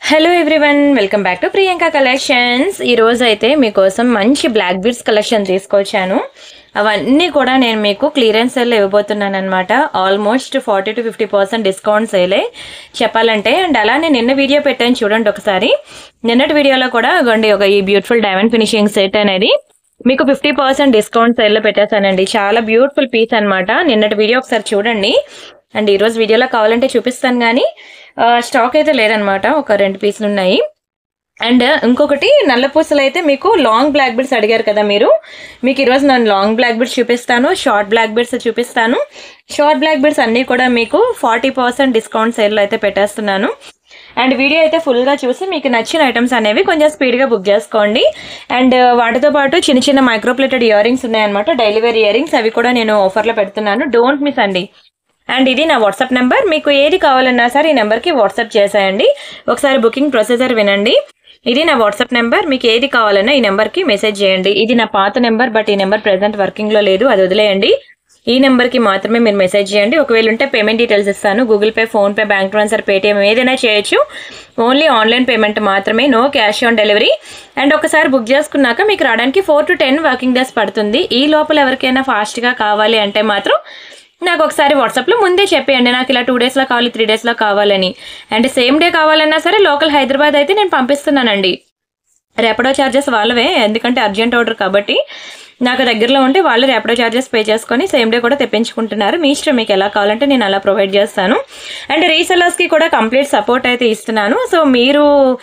hello everyone welcome back to Priyanka collections ఈ రోజు అయితే మీకోసం మంచి బ్లాక్ బీడ్స్ కలెక్షన్ తీసుకొచ్చాను అవన్నీ కూడా నేను మీకు క్లియరెన్స్ సేల్ ఇవ్వబోతున్నాను అనమాట almost forty to fifty percent discount సేలే చెప్పాలంటే అండ్ అలానే నిన్న వీడియో పెట్టాను చూడండి ఒకసారి నిన్నటి వీడియోలో కూడా ఇగోండి ఒక ఈ బ్యూటిఫుల్ డైమండ్ ఫినిషింగ్ సెట్ అనేది మీకు ఫిఫ్టీ పర్సెంట్ డిస్కౌంట్ సేల్లో పెట్టేశానండి చాలా బ్యూటిఫుల్ పీస్ అన్నమాట నిన్నటి వీడియో ఒకసారి చూడండి అండ్ ఈ రోజు వీడియోలో కావాలంటే చూపిస్తాను కానీ స్టాక్ అయితే లేదనమాట ఒక రెండు పీసులు ఉన్నాయి అండ్ ఇంకొకటి నల్ల పూసలు అయితే మీకు లాంగ్ బ్లాక్ బెడ్స్ అడిగారు కదా మీరు మీకు ఈరోజు నేను లాంగ్ బ్లాక్ బెడ్స్ చూపిస్తాను షార్ట్ బ్లాక్ బెడ్స్ చూపిస్తాను షార్ట్ బ్లాక్ బెడ్స్ అన్నీ కూడా మీకు ఫార్టీ పర్సెంట్ డిస్కౌంట్ సేల్లో అయితే పెట్టేస్తున్నాను అండ్ వీడియో అయితే ఫుల్గా చూసి మీకు నచ్చిన ఐటమ్స్ అనేవి కొంచెం స్పీడ్గా బుక్ చేసుకోండి అండ్ వాటితో పాటు చిన్న చిన్న మైక్రోప్లేటెడ్ ఇయర్ రింగ్స్ ఉన్నాయన్నమాట డైలీ వేర్ ఇయర్ రింగ్స్ అవి కూడా నేను ఆఫర్లో పెడుతున్నాను డోంట్ మిస్ అండి అండ్ ఇది నా వాట్సాప్ నెంబర్ మీకు ఏది కావాలన్నా సరే ఈ నెంబర్కి వాట్సాప్ చేసేయండి ఒకసారి బుకింగ్ ప్రొసీజర్ వినండి ఇది నా వాట్సాప్ నెంబర్ మీకు ఏది కావాలన్నా ఈ నెంబర్కి మెసేజ్ చేయండి ఇది నా పాత నెంబర్ బట్ ఈ నెంబర్ ప్రెసెంట్ వర్కింగ్లో లేదు అది వదిలేయండి ఈ నెంబర్కి మాత్రమే మీరు మెసేజ్ చేయండి ఒకవేళ ఉంటే పేమెంట్ డీటెయిల్స్ ఇస్తాను Google Pay PhonePe bank transfer Paytm ఏదైనా చేయొచ్చు ఓన్లీ ఆన్లైన్ పేమెంట్ మాత్రమే no cash on delivery and ఒకసారి బుక్ చేసుకున్నాక మీకు రావడానికి four to ten working days పడుతుంది ఈ లోపల ఎవరికైనా ఫాస్ట్గా కావాలి అంటే మాత్రం నాకు ఒకసారి వాట్సాప్లో ముందే చెప్పేయండి నాకు ఇలా టూ డేస్లో కావాలి త్రీ డేస్లో కావాలని అండ్ సేమ్ డే కావాలన్నా సరే లోకల్ హైదరాబాద్ అయితే నేను పంపిస్తున్నానండి రేపడో ఛార్జెస్ వాళ్ళవే ఎందుకంటే అర్జెంట్ ఆర్డర్ కాబట్టి నాకు దగ్గరలో ఉంటే వాళ్ళు రేపడో ఛార్జెస్ పే చేసుకొని సేమ్ డే కూడా తెప్పించుకుంటున్నారు మీ ఇష్టం మీకు ఎలా కావాలంటే నేను అలా ప్రొవైడ్ చేస్తాను అండ్ రీసెలర్స్కి కూడా కంప్లీట్ సపోర్ట్ అయితే ఇస్తున్నాను సో మీరు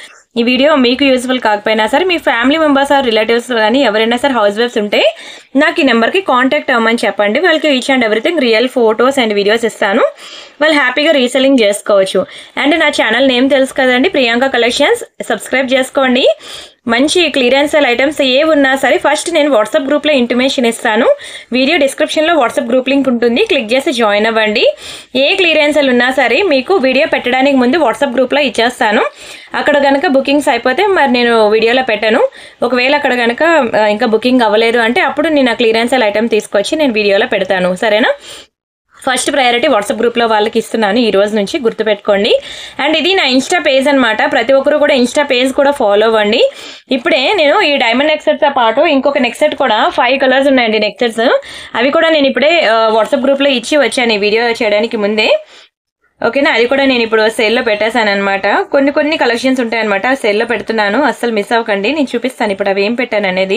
ఈ వీడియో మీకు యూస్ఫుల్ కాకపోయినా సరే మీ ఫ్యామిలీ మెంబర్స్ ఆర్ రిలేటివ్స్ కానీ ఎవరైనా సరే హౌస్ వైఫ్స్ ఉంటే నాకు ఈ నెంబర్కి కాంటాక్ట్ అవ్వమని చెప్పండి వాళ్ళకి each and everything real photos and videos ఇస్తాను వాళ్ళు హ్యాపీగా రీసెలింగ్ చేసుకోవచ్చు అండ్ నా ఛానల్ నేమ్ తెలుసు కదండి ప్రియాంక కలెక్షన్స్ సబ్స్క్రైబ్ చేసుకోండి మంచి క్లియరెన్స్ ఐటమ్స్ ఏ ఉన్నా సరే ఫస్ట్ నేను వాట్సాప్ గ్రూప్లో ఇంటిమేషన్ ఇస్తాను వీడియో డిస్క్రిప్షన్లో వాట్సాప్ గ్రూప్ లింక్ ఉంటుంది క్లిక్ చేసి జాయిన్ అవ్వండి ఏ క్లియరెన్స్లు ఉన్నా సరే మీకు వీడియో పెట్టడానికి ముందు వాట్సాప్ గ్రూప్లో ఇచ్చేస్తాను అక్కడ కనుక బుకింగ్స్ అయిపోతే మరి నేను వీడియోలో పెట్టాను ఒకవేళ అక్కడ కనుక ఆ, ఇంకా బుకింగ్ అవ్వలేదు అంటే అప్పుడు నేను ఆ క్లియరెన్స్ ఐటమ్ తీసుకొచ్చి నేను వీడియోలో పెడతాను సరేనా ఫస్ట్ ప్రయారిటీ వాట్సాప్ గ్రూప్లో వాళ్ళకి ఇస్తున్నాను ఈ రోజు నుంచి గుర్తుపెట్టుకోండి అండ్ ఇది నా ఇన్స్టా పేజ్ అనమాట ప్రతి ఒక్కరు కూడా ఇన్స్టా పేజ్ కూడా ఫాలో అవ్వండి ఇప్పుడే నేను ఈ డైమండ్ నెక్సెట్తో పాటు ఇంకొక నెక్సెట్ కూడా ఫైవ్ కలర్స్ ఉన్నాయండి నెక్సెట్స్ అవి కూడా నేను ఇప్పుడే ఆ, వాట్సాప్ గ్రూప్లో ఇచ్చి వచ్చాను ఈ వీడియో చేయడానికి ముందే ఓకేనా అది కూడా నేను ఇప్పుడు సేల్లో పెట్టేశాను అనమాట కొన్ని కొన్ని కలెక్షన్స్ ఉంటాయన్నమాట ఆ సేల్లో పెడుతున్నాను అస్సలు మిస్ అవ్వకండి నేను చూపిస్తాను ఇప్పుడు అవి ఏం పెట్టాను అనేది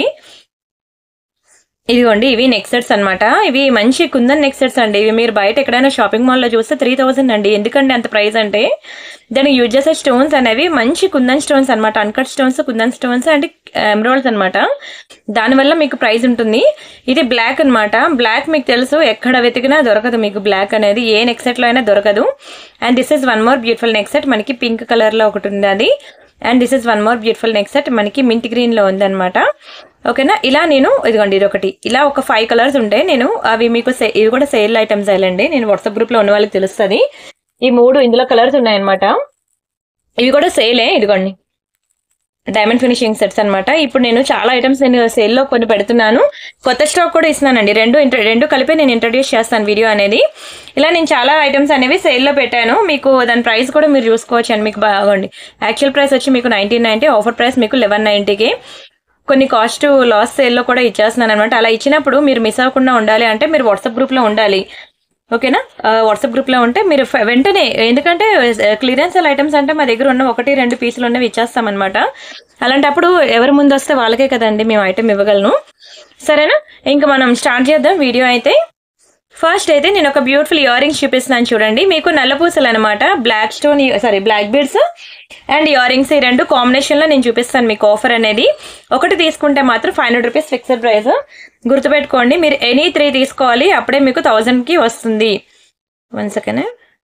ఇదిగోండి ఇవి నెక్ సెట్స్ అనమాట ఇవి మంచి కుందన్ నెక్ సెట్స్ అండి ఇవి మీరు బయట ఎక్కడైనా షాపింగ్ మాల్లో చూస్తే త్రీ థౌసండ్ అండి ఎందుకండి అంత ప్రైస్ అంటే దానికి యూజ్ చేసే స్టోన్స్ అనేవి మంచి కుందన్ స్టోన్స్ అనమాట uncut stones kundan stones and emeralds అనమాట దానివల్ల మీకు ప్రైస్ ఉంటుంది ఇది బ్లాక్ అన్నమాట బ్లాక్ మీకు తెలుసు ఎక్కడ వెతికినా దొరకదు మీకు బ్లాక్ అనేది ఏ నెక్ సెట్లో అయినా దొరకదు and this is one more beautiful neck set మనకి పింక్ కలర్లో ఒకటి ఉంది అది and this is one more beautiful neck set మనకి మింట్ గ్రీన్లో ఉందన్నమాట ఓకేనా ఇలా నేను ఇదిగోండి ఇది ఒకటి ఇలా ఒక ఫైవ్ కలర్స్ ఉంటాయి నేను అవి మీకు సే- ఇవి కూడా సేల్ ఐటమ్స్ అయ్యండి నేను వాట్సాప్ గ్రూప్లో ఉన్న వాళ్ళకి తెలుస్తుంది ఈ మూడు ఇందులో కలర్స్ ఉన్నాయన్నమాట ఇవి కూడా సేలే ఇదిగోండి డైమండ్ ఫినిషింగ్ సెట్స్ అన్నమాట ఇప్పుడు నేను చాలా ఐటమ్స్ నేను సేల్లో కొన్ని పెడుతున్నాను కొత్త స్టాక్ కూడా ఇస్తున్నానండి రెండు ఇంట్ర రెండు కలిపి నేను ఇంట్రడ్యూస్ చేస్తాను వీడియో అనేది ఇలా నేను చాలా ఐటమ్స్ అనేవి సేల్లో పెట్టాను మీకు దాని ప్రైస్ కూడా మీరు చూసుకోవచ్చు అండి మీకు బాగుండి యాక్చువల్ ప్రైస్ వచ్చి మీకు నైన్టీన్ నైన్టీ ఆఫర్ ప్రైస్ మీకు లెవెన్ నైన్టీకి కొన్ని కాస్ట్ లాస్ సేల్లో కూడా ఇచ్చేస్తున్నాను అనమాట అలా ఇచ్చినప్పుడు మీరు మిస్ అవ్వకుండా ఉండాలి అంటే మీరు వాట్సాప్ గ్రూప్లో ఉండాలి ఓకేనా ఆ, వాట్సాప్ గ్రూప్లో ఉంటే మీరు ఫ- వెంటనే ఎందుకంటే క్లియరెన్స్ ఐటమ్స్ అంటే మా దగ్గర ఉన్న ఒకటి రెండు పీసులు ఉన్నవి ఇచ్చేస్తామన్నమాట అలాంటప్పుడు ఎవరు ముందు వస్తే వాళ్ళకే కదండి మేము ఐటమ్ ఇవ్వగలను సరేనా ఇంకా మనం స్టార్ట్ చేద్దాం వీడియో అయితే ఫస్ట్ అయితే నేను ఒక బ్యూటిఫుల్ ఇయర్ రింగ్స్ చూపిస్తున్నాను చూడండి మీకు నల్లపూసలు అనమాట black stone sorry black beads and ear rings ఈ రెండు కాంబినేషన్లో నేను చూపిస్తాను మీకు ఆఫర్ అనేది ఒకటి తీసుకుంటే మాత్రం five hundred rupees fixed price గుర్తుపెట్టుకోండి మీరు ఎనీ త్రీ తీసుకోవాలి అప్పుడే మీకు థౌజండ్కి వస్తుంది వన్ సెకండ్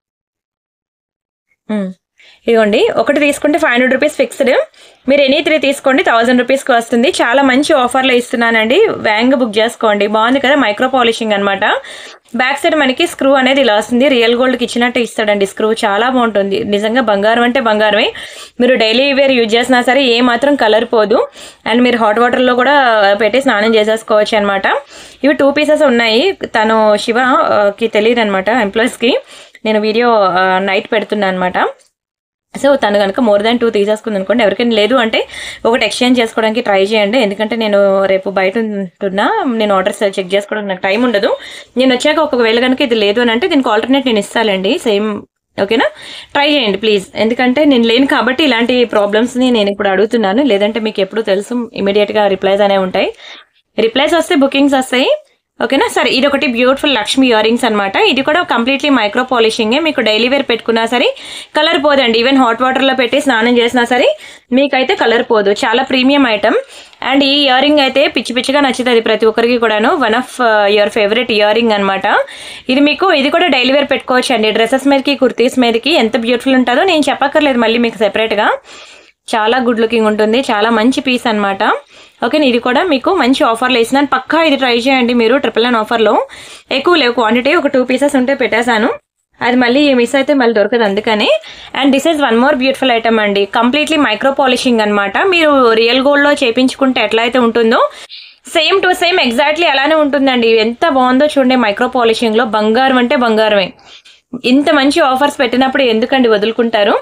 ఇదిగోండి ఒకటి తీసుకుంటే ఫైవ్ హండ్రెడ్ రూపీస్ ఫిక్స్డ్ మీరు ఎనీ త్రీ తీసుకోండి థౌసండ్ రూపీస్కి వస్తుంది చాలా మంచి ఆఫర్లో ఇస్తున్నానండి వ్యాంగ్ బుక్ చేసుకోండి బాగుంది కదా మైక్రో పాలిషింగ్ అనమాట బ్యాక్ సైడ్ మనకి స్క్రూ అనేది ఇలా వస్తుంది రియల్ గోల్డ్కి ఇచ్చినట్టు ఇస్తాడండి స్క్రూ చాలా బాగుంటుంది నిజంగా బంగారం అంటే బంగారమే మీరు డైలీ వేర్ యూజ్ చేసినా సరే ఏ మాత్రం కలర్ పోదు అండ్ మీరు హాట్ వాటర్లో కూడా పెట్టి స్నానం చేసేసుకోవచ్చు అనమాట ఇవి టూ పీసెస్ ఉన్నాయి తను శివకి తెలియదు అనమాట ఎంప్లాయీస్కి నేను వీడియో నైట్ పెడుతున్నాను అనమాట సో తను కనుక మోర్ దాన్ టూ తీసేసుకుంది అనుకోండి ఎవరికైనా లేదు అంటే ఒకటి ఎక్స్చేంజ్ చేసుకోవడానికి ట్రై చేయండి ఎందుకంటే నేను రేపు బయట ఉంటున్నా నేను ఆర్డర్స్ చెక్ చేసుకోవడానికి నాకు టైం ఉండదు నేను వచ్చాక ఒకవేళ కనుక ఇది లేదు అని అంటే దీనికి ఆల్టర్నేట్ నేను ఇస్తానండి సేమ్ ఓకేనా ట్రై చేయండి ప్లీజ్ ఎందుకంటే నేను లేను కాబట్టి ఇలాంటి ప్రాబ్లమ్స్ని నేను ఇప్పుడు అడుగుతున్నాను లేదంటే మీకు ఎప్పుడు తెలుసు ఇమీడియట్గా రిప్లైస్ అనేవి ఉంటాయి రిప్లైస్ వస్తే బుకింగ్స్ వస్తాయి ఓకేనా సరే ఇది ఒకటి బ్యూటిఫుల్ లక్ష్మి ఇయర్ రింగ్స్ అనమాట ఇది కూడా కంప్లీట్లీ మైక్రో పాలిషింగ్ మీకు డైలీ వేర్ పెట్టుకున్నా సరే కలర్ పోదండి ఈవెన్ హాట్ వాటర్ లో పెట్టి స్నానం చేసినా సరే మీకైతే కలర్ పోదు చాలా ప్రీమియం ఐటమ్ అండ్ ఈ ఇయర్ రింగ్ అయితే పిచ్చి పిచ్చిగా నచ్చుతుంది ప్రతి ఒక్కరికి కూడాను one of your favourite ear ring అనమాట ఇది మీకు ఇది కూడా డైలీ వేర్ పెట్టుకోవచ్చు అండి డ్రెస్సెస్ మీదకి కుర్తీస్ మీదకి ఎంత బ్యూటిఫుల్ ఉంటుందో నేను చెప్పక్కర్లేదు మళ్ళీ మీకు సెపరేట్ గా చాలా గుడ్ లుకింగ్ ఉంటుంది చాలా మంచి పీస్ అన్నమాట ఓకే ఇది కూడా మీకు మంచి ఆఫర్లో ఇస్తున్నాను పక్కా ఇది ట్రై చేయండి మీరు ట్రిపుల్ నైన్ ఆఫర్లో ఎక్కువ లేవు క్వాంటిటీ ఒక టూ పీసెస్ ఉంటే పెట్టేశాను అది మళ్ళీ మిస్ అయితే మళ్ళీ దొరకదు అందుకని and this is one more beautiful item అండి కంప్లీట్లీ మైక్రో పాలిషింగ్ అనమాట మీరు రియల్ గోల్డ్ లో చేపించుకుంటే ఎట్లా అయితే ఉంటుందో సేమ్ టు సేమ్ ఎగ్జాక్ట్లీ అలానే ఉంటుందండి ఎంత బాగుందో చూడండి మైక్రో పాలిషింగ్ లో బంగారం అంటే బంగారమే ఇంత మంచి ఆఫర్స్ పెట్టినప్పుడు ఎందుకండి వదులుకుంటారు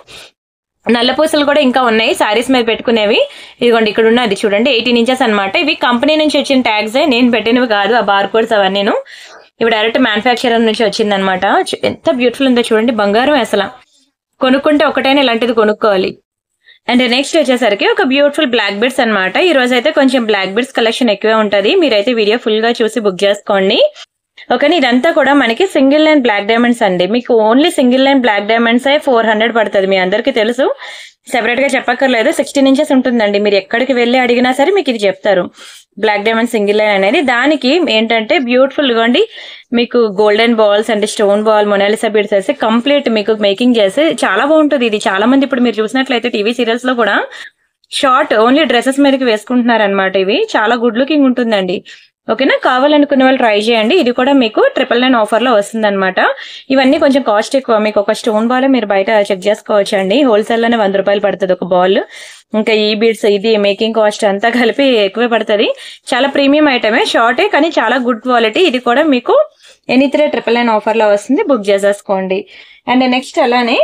నల్ల పూసలు కూడా ఇంకా ఉన్నాయి సారీస్ మీద పెట్టుకునేవి ఇదిగోండి ఇక్కడ ఉన్నది చూడండి ఎయిటీన్ ఇంచెస్ అన్నమాట ఇవి కంపెనీ నుంచి వచ్చిన ట్యాగ్స్ నేను పెట్టినవి కాదు ఆ బార్ కోడ్స్ అవన్నీ ఇవి డైరెక్ట్ మ్యానుఫ్యాక్చరర్ నుంచి వచ్చిందనమాట చు- ఎంత బ్యూటిఫుల్ ఉందో చూడండి బంగారం అసలు కొనుక్కుంటే ఒకటైనా ఇలాంటిది కొనుక్కోవాలి అండ్ నెక్స్ట్ వచ్చేసరికి ఒక బ్యూటిఫుల్ బ్లాక్ బిడ్స్ అనమాట ఈ రోజు అయితే కొంచెం బ్లాక్ బిడ్స్ కలెక్షన్ ఎక్కువే ఉంటది మీరైతే వీడియో ఫుల్ గా చూసి బుక్ చేసుకోండి ఓకే ఇదంతా కూడా మనకి సింగిల్ లైన్ బ్లాక్ డైమండ్స్ అండి మీకు only single line black diamonds అయి ఫోర్ హండ్రెడ్ పడుతుంది మీ అందరికీ తెలుసు సెపరేట్ గా చెప్పక్కర్లేదు సిక్స్టీన్ ఇంచెస్ ఉంటుందండి మీరు ఎక్కడికి వెళ్ళి అడిగినా సరే మీకు ఇది చెప్తారు బ్లాక్ డైమండ్ సింగిల్ లైన్ అనేది దానికి ఏంటంటే బ్యూటిఫుల్ ఇవ్వండి మీకు గోల్డెన్ బాల్స్ అంటే స్టోన్ బాల్ మొనాలిసా బీడ్స్ వేసి కంప్లీట్ మీకు మేకింగ్ చేసి చాలా బాగుంటుంది ఇది చాలా మంది ఇప్పుడు మీరు చూసినట్లయితే టీవీ సీరియల్స్ లో కూడా షార్ట్ ఓన్లీ డ్రెస్సెస్ మీదకి వేసుకుంటున్నారు అనమాట ఇవి చాలా గుడ్ లుకింగ్ ఉంటుందండి ఓకేనా కావాలనుకునే వాళ్ళు ట్రై చేయండి ఇది కూడా మీకు ట్రిపుల్ నైన్ ఆఫర్ లో వస్తుంది అనమాట ఇవన్నీ కొంచెం కాస్ట్ ఎక్కువ మీకు ఒక స్టోన్ బాల్ మీరు బయట చెక్ చేసుకోవచ్చు అండి హోల్సేల్ లోనే వంద రూపాయలు పడుతుంది ఒక బాల్ ఇంకా ఈ బీడ్స్ ఇది మేకింగ్ కాస్ట్ అంతా కలిపి ఎక్కువే పడుతుంది చాలా ప్రీమియం ఐటమే షార్టే కానీ చాలా గుడ్ క్వాలిటీ ఇది కూడా మీకు any three triple nine offer లో వస్తుంది బుక్ చేసేసుకోండి అండ్ నెక్స్ట్ అలానే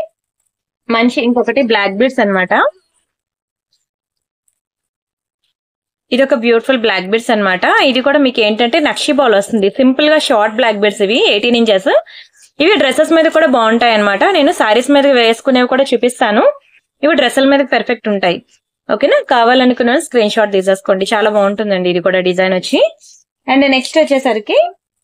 మంచి ఇంకొకటి బ్లాక్ బీడ్స్ అన్నమాట ఇది ఒక బ్యూటిఫుల్ బ్లాక్ బీడ్స్ అన్నమాట ఇది కూడా మీకు ఏంటంటే నక్షి బాల్ వస్తుంది సింపుల్ గా షార్ట్ బ్లాక్ బీడ్స్ ఇవి ఎయిటీన్ ఇంచెస్ ఇవి డ్రెస్సెస్ మీద కూడా బాగుంటాయి అన్నమాట నేను సారీస్ మీద వేసుకునేవి కూడా చూపిస్తాను ఇవి డ్రెస్సుల మీద పెర్ఫెక్ట్ ఉంటాయి ఓకేనా కావాలనుకున్న స్క్రీన్ షాట్ తీసేసుకోండి చాలా బాగుంటుందండి ఇది కూడా డిజైన్ వచ్చి అండ్ నెక్స్ట్ వచ్చేసరికి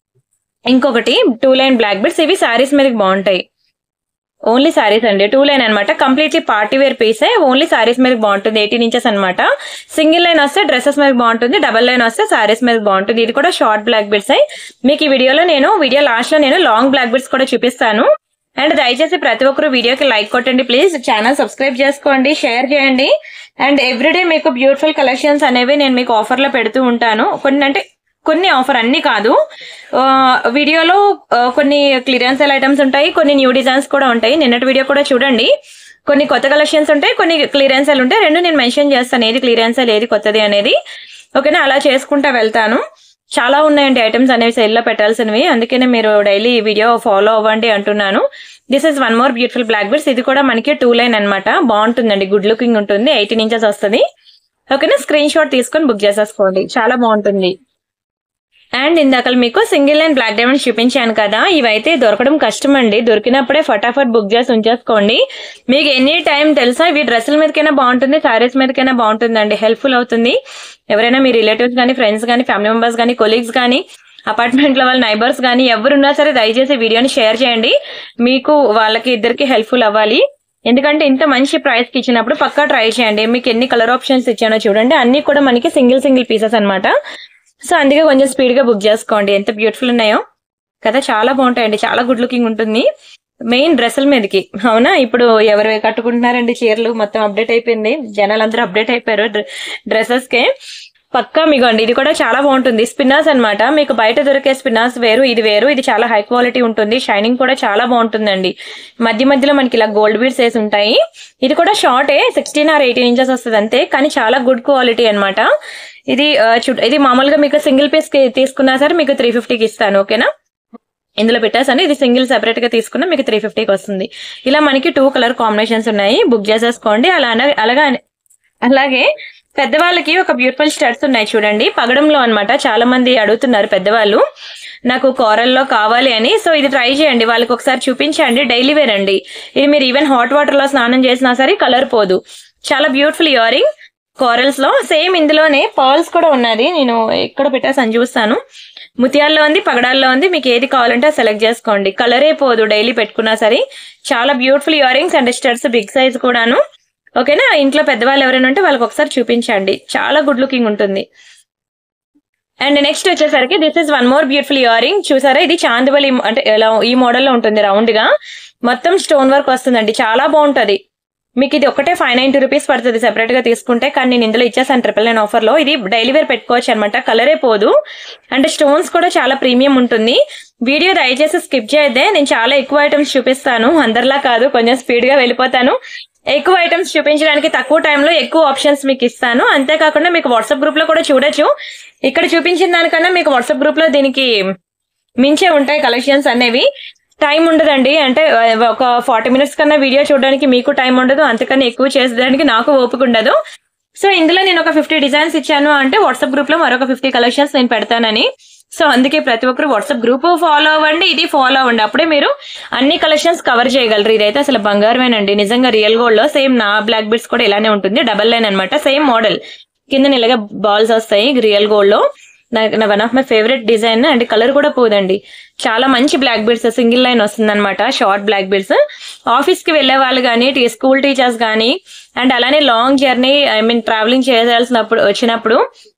ఇంకొకటి టూ లైన్ బ్లాక్ బీడ్స్ ఇవి సారీస్ మీదకి బాగుంటాయి ఓన్లీ సారీస్ అండి టూ లైన్ అనమాట కంప్లీట్లీ పార్టీ వేర్ పీసే ఓన్లీ సారీస్ మీద బాగుంటుంది ఎయిటీన్ ఇంచెస్ అనమాట సింగిల్ లైన్ వస్తే డ్రెస్సెస్ మీద బాగుంటుంది డబల్ లైన్ వస్తే సారీస్ మీద బాగుంటుంది ఇది కూడా షార్ట్ బ్లాక్ బిడ్స్ మీకు ఈ వీడియోలో నేను వీడియో లాస్ట్ లో నేను లాంగ్ బ్లాక్ బిడ్స్ కూడా చూపిస్తాను అండ్ దయచేసి ప్రతి ఒక్కరు వీడియోకి లైక్ కొట్టండి ప్లీజ్ ఛానల్ సబ్స్క్రైబ్ చేసుకోండి షేర్ చేయండి అండ్ ఎవ్రీడే మీకు బ్యూటిఫుల్ కలెక్షన్స్ అనేవి నేను మీకు ఆఫర్ లో పెడుతూ ఉంటాను కొన్ని అంటే కొన్ని ఆఫర్ అన్ని కాదు ఆ, వీడియోలో ఆ, కొన్ని క్లియరెన్స్ ఐటమ్స్ ఉంటాయి కొన్ని న్యూ డిజైన్స్ కూడా ఉంటాయి నిన్నటి వీడియో కూడా చూడండి కొన్ని కొత్త కలెక్షన్స్ ఉంటాయి కొన్ని క్లియరెన్స్ ఉంటాయి రెండు నేను మెన్షన్ చేస్తాను ఏది క్లియరెన్స్ ఏది కొత్తది అనేది ఓకేనా అలా చేసుకుంటా వెళ్తాను చాలా ఉన్నాయండి ఐటమ్స్ అనేవి సెల్ లో పెట్టాల్సినవి అందుకనే మీరు డైలీ వీడియో ఫాలో అవ్వండి అంటున్నాను this is one more beautiful black beads ఇది కూడా మనకి టూ లైన్ అన్నమాట బాగుంటుందండి గుడ్ లుకింగ్ ఉంటుంది ఎయిటీన్ ఇంచెస్ వస్తుంది ఓకేనా స్క్రీన్ షాట్ తీసుకొని బుక్ చేసేసుకోండి చాలా బాగుంటుంది అండ్ ఇందాక మీకు సింగిల్ లైన్ బ్లాక్ డైమండ్స్ చూపించాను కదా ఇవైతే దొరకడం కష్టం అండి దొరికినప్పుడే ఫటాఫట్ బుక్ చేసి ఉంచేసుకోండి మీకు ఎనీ టైం తెలుసా ఇవి డ్రెస్సుల మీదకైనా బాగుంటుంది సారీస్ మీదకైనా బాగుంటుందండి హెల్ప్ఫుల్ అవుతుంది ఎవరైనా మీ రిలేటివ్స్ కానీ ఫ్రెండ్స్ కానీ ఫ్యామిలీ మెంబర్స్ కానీ కొలీగ్స్ కానీ అపార్ట్మెంట్ లో వాళ్ళ నైబర్స్ కానీ ఎవరున్నా సరే దయచేసి వీడియోని షేర్ చేయండి మీకు వాళ్ళకి ఇద్దరికి హెల్ప్ఫుల్ అవ్వాలి ఎందుకంటే ఇంత మంచి ప్రైస్ కి ఇచ్చినప్పుడు పక్కా ట్రై చేయండి మీకు ఎన్ని కలర్ ఆప్షన్స్ ఇచ్చానో చూడండి అన్ని కూడా మనకి సింగిల్ సింగిల్ పీసెస్ అన్నమాట సో అందుకే కొంచెం స్పీడ్ గా బుక్ చేసుకోండి ఎంత బ్యూటిఫుల్ ఉన్నాయో కదా చాలా బాగుంటాయండి చాలా గుడ్ లుకింగ్ ఉంటుంది మెయిన్ డ్రెస్సుల మీదకి అవునా ఇప్పుడు ఎవరు కట్టుకుంటున్నారండి చీరలు మొత్తం అప్డేట్ అయిపోయింది జనాలందరూ అప్డేట్ అయిపోయారు డ్రెస్సెస్ కే పక్కా మీగోండి ఇది కూడా చాలా బాగుంటుంది స్పిన్నాస్ అన్నమాట మీకు బయట దొరికే స్పిన్నాస్ వేరు ఇది వేరు ఇది చాలా హై క్వాలిటీ ఉంటుంది షైనింగ్ కూడా చాలా బాగుంటుందండి మధ్య మధ్యలో మనకి ఇలా గోల్డ్ బీడ్స్ వేసి ఉంటాయి ఇది కూడా షార్టే సిక్స్టీన్ ఆర్ ఎయిటీన్ ఇంచెస్ వస్తుంది అంతే కానీ చాలా గుడ్ క్వాలిటీ అన్నమాట ఇది ఆ, చు- ఇది మామూలుగా మీకు సింగిల్ పీస్ తీసుకున్నా సరే మీకు త్రీ ఫిఫ్టీకి ఇస్తాను ఓకేనా ఇందులో పెట్టేసాను ఇది సింగిల్ సెపరేట్ గా తీసుకున్న మీకు త్రీ ఫిఫ్టీకి వస్తుంది ఇలా మనకి టూ కలర్ కాంబినేషన్స్ ఉన్నాయి బుక్ చేసేసుకోండి అలా అన- అలాగా అలాగే పెద్దవాళ్ళకి ఒక బ్యూటిఫుల్ స్టడ్స్ ఉన్నాయి చూడండి పగడంలో అన్నమాట చాలా మంది అడుగుతున్నారు పెద్దవాళ్ళు నాకు కూరల్లో కావాలి అని సో ఇది ట్రై చేయండి వాళ్ళకి ఒకసారి చూపించండి డైలీ వేర్ అండి ఇది మీరు ఈవెన్ హాట్ వాటర్ లో స్నానం చేసినా సరే కలర్ పోదు చాలా బ్యూటిఫుల్ ఇయరింగ్ కోరల్స్ లో సేమ్ ఇందులోనే పర్ల్స్ కూడా ఉన్నది నేను ఎక్కడ పెట్టేసాను చూస్తాను ముత్యాల్లో ఉంది పగడాల్లో ఉంది మీకు ఏది కావాలంటే సెలెక్ట్ చేసుకోండి కలరే పోదు డైలీ పెట్టుకున్నా సరే చాలా beautiful earrings and studs big size కూడాను ఓకేనా ఇంట్లో పెద్దవాళ్ళు ఎవరైనా ఉంటే వాళ్ళకి ఒకసారి చూపించండి చాలా గుడ్ లుకింగ్ ఉంటుంది అండ్ నెక్స్ట్ వచ్చేసరికి this is one more beautiful earring చూసారా ఇది చాందివలి అంటే ఎలా ఈ మోడల్ లో ఉంటుంది రౌండ్ గా మొత్తం స్టోన్ వర్క్ వస్తుందండి చాలా బాగుంటది మీకు ఇది ఒకటే ఫైవ్ నైన్టీ రూపీస్ పడుతుంది సెపరేట్ గా తీసుకుంటే కానీ నేను ఇందులో ఇచ్చేసాను ట్రిపుల్ నైన్ ఆఫర్ లో ఇది డైలీ వేర్ పెట్టుకోవచ్చు అనమాట కలరే పోదు అంటే స్టోన్స్ కూడా చాలా ప్రీమియం ఉంటుంది వీడియో దయచేసి స్కిప్ చేయొద్దే నేను చాలా ఎక్కువ ఐటమ్స్ చూపిస్తాను అందరిలా కాదు కొంచెం స్పీడ్ గా వెళ్ళిపోతాను ఎక్కువ ఐటమ్స్ చూపించడానికి తక్కువ టైంలో ఎక్కువ ఆప్షన్స్ మీకు ఇస్తాను అంతేకాకుండా మీకు వాట్సాప్ గ్రూప్ లో కూడా చూడొచ్చు ఇక్కడ చూపించిన దానికన్నా మీకు వాట్సాప్ గ్రూప్ లో దీనికి మించే ఉంటాయి కలెక్షన్స్ అనేవి టైం ఉండదండి అంటే ఆ, ఒక ఫార్టీ మినిట్స్ కన్నా వీడియో చూడడానికి మీకు టైం ఉండదు అంతకన్నా ఎక్కువ చేసేదానికి నాకు ఓపిక ఉండదు సో ఇందులో నేను ఒక ఫిఫ్టీ డిజైన్స్ ఇచ్చాను అంటే వాట్సాప్ గ్రూప్ లో మరొక ఫిఫ్టీ కలెక్షన్స్ నేను పెడతానని సో అందుకే ప్రతి ఒక్కరు వాట్సాప్ గ్రూప్ ఫాలో అవ్వండి ఇది ఫాలో అవ్వండి అప్పుడే మీరు అన్ని కలెక్షన్స్ కవర్ చేయగలరు ఇదైతే అసలు బంగారమేనండి నిజంగా రియల్ గోల్డ్ లో సేమ్ నా బ్లాక్ బిట్స్ కూడా ఇలానే ఉంటుంది డబల్ లైన్ అనమాట సేమ్ మోడల్ కింద ఇలాగా బాల్స్ వస్తాయి రియల్ గోల్డ్ లో నా one of my favourite design and colour కూడా పోదండి చాలా మంచి బ్లాక్ బీడ్స్ సింగిల్ లైన్ వస్తుంది అనమాట షార్ట్ బ్లాక్ బీడ్స్ ఆఫీస్ కి వెళ్లే వాళ్ళు కానీ స్కూల్ టీచర్స్ కానీ అండ్ అలానే long journey I mean travelling చేయాల్సినప్పుడు వచ్చినప్పుడు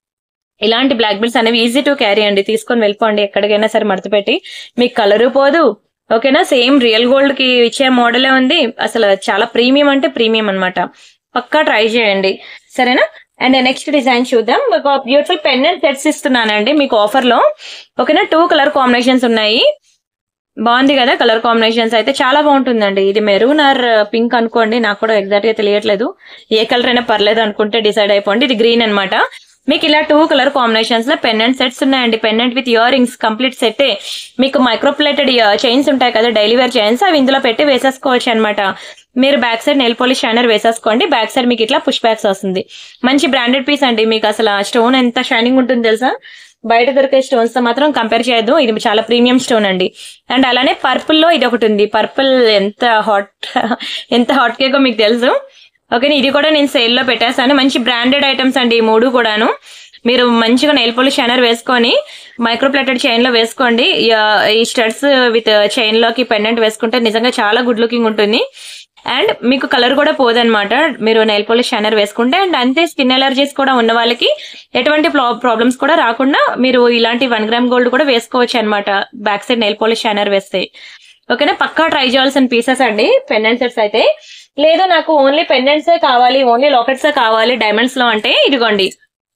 ఇలాంటి బ్లాక్ బీడ్స్ అనేవి ఈజీ టు క్యారీ అండి తీసుకొని వెళ్ళిపోండి ఎక్కడికైనా సరే మడత పెట్టి మీకు కలరు పోదు ఓకేనా సేమ్ రియల్ గోల్డ్ కి ఇచ్చే మోడలే ఉంది అసలు చాలా ప్రీమియం అంటే ప్రీమియం అన్నమాట పక్కా ట్రై చేయండి సరేనా అండ్ నెక్స్ట్ డిజైన్ చూద్దాం ఒక బ్యూటిఫుల్ పెన్ అండ్ సెట్స్ ఇస్తున్నానండి మీకు ఆఫర్ లో ఓకేనా టూ కలర్ కాంబినేషన్స్ ఉన్నాయి బాగుంది కదా కలర్ కాంబినేషన్స్ అయితే చాలా బాగుంటుందండి ఇది మెరూన్ ఆర్ పింక్ అనుకోండి నాకు కూడా ఎగ్జాక్ట్ గా తెలియట్లేదు ఏ కలర్ అయినా పర్లేదు అనుకుంటే డిసైడ్ అయిపోండి ఇది గ్రీన్ అన్నమాట మీకు ఇలా టూ కలర్ కాంబినేషన్స్ లో పెండెంట్ సెట్స్ ఉన్నాయండి pendant with ear rings complete సెట్టే మీకు మైక్రోప్లేటెడ్ చైన్స్ ఉంటాయి కదా డైలీ వేర్ చైన్స్ అవి ఇందులో పెట్టి వేసేసుకోవచ్చు అనమాట మీరు back side nail polish shiner వేసేసుకోండి బ్యాక్ సైడ్ మీకు ఇట్లా పుష్ బ్యాక్స్ వస్తుంది మంచి బ్రాండెడ్ పీస్ అండి మీకు అసలు ఆ స్టోన్ ఎంత షైనింగ్ ఉంటుంది తెలుసా బయట దొరికే స్టోన్స్ తో మాత్రం కంపేర్ చేయొద్దు ఇది చాలా ప్రీమియం స్టోన్ అండి అండ్ అలానే పర్పుల్ లో ఇది ఒకటి ఉంది పర్పుల్ ఎంత హాట్ ఎంత హాట్ కేకో మీకు తెలుసు ఓకే ఇది కూడా నేను సేల్ లో పెట్టేస్తాను మంచి బ్రాండెడ్ ఐటమ్స్ అండి ఈ మూడు కూడాను మీరు మంచిగా నెయిల్ పాలిష్ షైనర్ వేసుకొని మైక్రోప్లేటెడ్ చైన్ లో వేసుకోండి ఈ- ఈ స్టడ్స్ విత్ చైన్ లోకి పెండెంట్ వేసుకుంటే నిజంగా చాలా గుడ్ లుకింగ్ ఉంటుంది అండ్ మీకు కలర్ కూడా పోదన్నమాట మీరు నెయిల్ పాలిష్ షైనర్ వేసుకుంటే అండ్ అంతే స్కిన్ ఎలర్జీస్ కూడా ఉన్న వాళ్ళకి ఎటువంటి ప్రాబ్లమ్స్ కూడా రాకుండా మీరు ఇలాంటి వన్ గ్రామ్ గోల్డ్ కూడా వేసుకోవచ్చు అనమాట back side nail polish shiner వేస్తే ఓకేనా పక్కా ట్రై చేయాల్సిన పీసెస్ అండి పెండెంట్ సెట్స్ అయితే లేదు నాకు ఓన్లీ పెండెంట్స్ కావాలి ఓన్లీ లాకెట్స్ కావాలి డైమండ్స్ లో అంటే ఇదిగోండి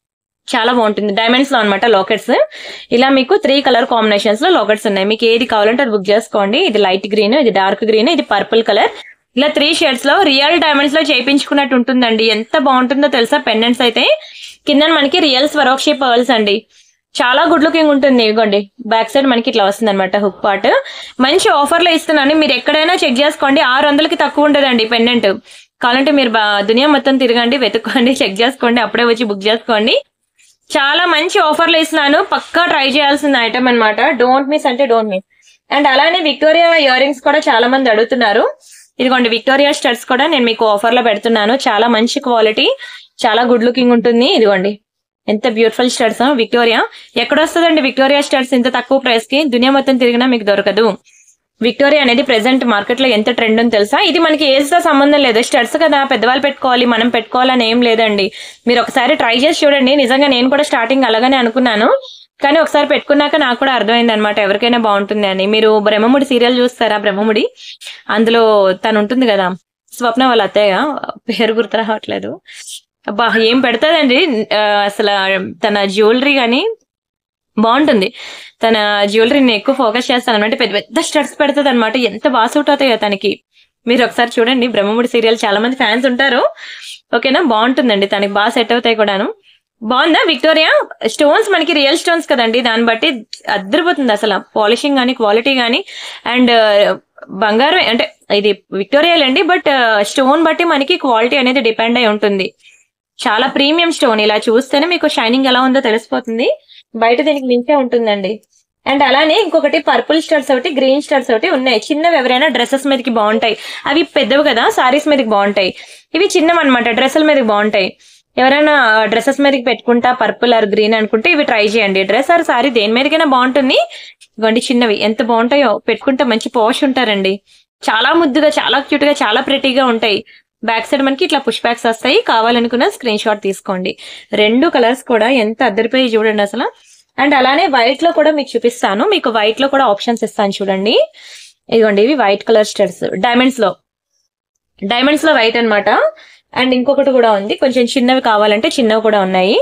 చాలా బాగుంటుంది డైమండ్స్ లో అనమాట లాకెట్స్ ఇలా మీకు త్రీ కలర్ కాంబినేషన్స్ లో లాకెట్స్ ఉన్నాయి మీకు ఏది కావాలంటే అది బుక్ చేసుకోండి ఇది లైట్ గ్రీన్ ఇది డార్క్ గ్రీన్ ఇది పర్పుల్ కలర్ ఇలా త్రీ షేడ్స్ లో రియల్ డైమండ్స్ లో చేయించుకున్నట్టు ఉంటుందండి ఎంత బాగుంటుందో తెలుసా పెండెంట్స్ అయితే కింద మనకి రియల్ స్వరోక్షి పర్ల్స్ అండి చాలా గుడ్ లుకింగ్ ఉంటుంది ఇదిగోండి బ్యాక్ సైడ్ మనకి ఇట్లా వస్తుంది అనమాట హుక్ పార్ట్ మంచి ఆఫర్ లో ఇస్తున్నాను మీరు ఎక్కడైనా చెక్ చేసుకోండి ఆరు వందలకి తక్కువ ఉండదండి పెండెంట్ కావాలంటే మీరు బా- దునియా మొత్తం తిరగండి వెతుక్కోండి చెక్ చేసుకోండి అప్పుడే వచ్చి బుక్ చేసుకోండి చాలా మంచి ఆఫర్లు ఇస్తున్నాను పక్కా ట్రై చేయాల్సిన ఐటమ్ అన్నమాట డోంట్ మిస్ అంటే డోంట్ మిస్ అండ్ అలానే విక్టోరియా ఇయర్ రింగ్స్ కూడా చాలా మంది అడుగుతున్నారు ఇదిగోండి విక్టోరియా స్టడ్స్ కూడా నేను మీకు ఆఫర్ లో పెడుతున్నాను చాలా మంచి క్వాలిటీ చాలా గుడ్ లుకింగ్ ఉంటుంది ఇదిగోండి ఎంత బ్యూటిఫుల్ స్టడ్స్ విక్టోరియా ఎక్కడ వస్తుందండి విక్టోరియా స్టడ్స్ ఇంత తక్కువ ప్రైస్ కి దునియా మొత్తం తిరిగినా మీకు దొరకదు విక్టోరియా అనేది ప్రెసెంట్ మార్కెట్ లో ఎంత ట్రెండ్ ఉందో తెలుసా ఇది మనకి ఏజ్ తో సంబంధం లేదు స్టడ్స్ కదా పెద్దవాళ్ళు పెట్టుకోవాలి మనం పెట్టుకోవాలని ఏం లేదండి మీరు ఒకసారి ట్రై చేసి చూడండి నిజంగా నేను కూడా స్టార్టింగ్ అలాగనే అనుకున్నాను కానీ ఒకసారి పెట్టుకున్నాక నాకు కూడా అర్థమైంది అనమాట ఎవరికైనా బాగుంటుంది అని మీరు బ్రహ్మముడి సీరియల్ చూస్తారా బ్రహ్మముడి అందులో తను ఉంటుంది కదా స్వప్న వాళ్ళ అత్తయ్య పేరు గుర్తు రావట్లేదు అబ్బా ఏం పెడతాదండి ఆ, అసలు తన జ్యువెలరీ కానీ బాగుంటుంది తన జ్యువెలరీని ఎక్కువ ఫోకస్ చేస్తాను అనమాట పెద్ద పెద్ద స్టడ్స్ పెడుతుంది అనమాట ఎంత బాగా సూట్ అవుతాయో తనకి మీరు ఒకసారి చూడండి బ్రహ్మముడి సీరియల్ చాలా మంది ఫ్యాన్స్ ఉంటారు ఓకేనా బాగుంటుందండి తనకి బాగా సెట్ అవుతాయి కూడాను బాగుందా విక్టోరియా స్టోన్స్ మనకి రియల్ స్టోన్స్ కదండి దాన్ని బట్టి అద్దరిపోతుంది అసలు పాలిషింగ్ కానీ క్వాలిటీ కానీ అండ్ బంగారం అంటే ఇది విక్టోరియా అండి బట్ స్టోన్ బట్టి మనకి క్వాలిటీ అనేది డిపెండ్ అయి ఉంటుంది చాలా ప్రీమియం స్టోన్ ఇలా చూస్తేనే మీకు షైనింగ్ ఎలా ఉందో తెలిసిపోతుంది బయట దీనికి మించే ఉంటుందండి అండ్ అలానే ఇంకొకటి పర్పుల్ స్టార్స్ ఒకటి గ్రీన్ స్టార్స్ ఒకటి ఉన్నాయి చిన్నవి ఎవరైనా డ్రెస్సెస్ మీదకి బాగుంటాయి అవి పెద్దవి కదా సారీస్ మీదకి బాగుంటాయి ఇవి చిన్నవి అనమాట డ్రెస్సుల మీదకి బాగుంటాయి ఎవరైనా డ్రెస్సెస్ మీదకి పెట్టుకుంటా పర్పుల్ ఆర్ గ్రీన్ అనుకుంటే ఇవి ట్రై చేయండి డ్రెస్ ఆర్ సారీ దేని మీదకైనా బాగుంటుంది ఇవ్వండి చిన్నవి ఎంత బాగుంటాయో పెట్టుకుంటే మంచి పోష్ ఉంటారండి చాలా ముద్దుగా చాలా క్యూట్ గా చాలా ప్రెటీగా ఉంటాయి బ్యాక్ సైడ్ మనకి ఇట్లా పుష్ బ్యాక్స్ వస్తాయి కావాలనుకున్న స్క్రీన్ షాట్ తీసుకోండి రెండు కలర్స్ కూడా ఎంత అద్దరిపోయి చూడండి అసలు అండ్ అలానే వైట్ లో కూడా మీకు చూపిస్తాను మీకు వైట్ లో కూడా ఆప్షన్స్ ఇస్తాను చూడండి ఇదిగోండి ఇవి వైట్ కలర్ స్టడ్స్ డైమండ్స్ లో డైమండ్స్ లో వైట్ అన్నమాట అండ్ ఇంకొకటి కూడా ఉంది కొంచెం చిన్నవి కావాలంటే చిన్నవి కూడా ఉన్నాయి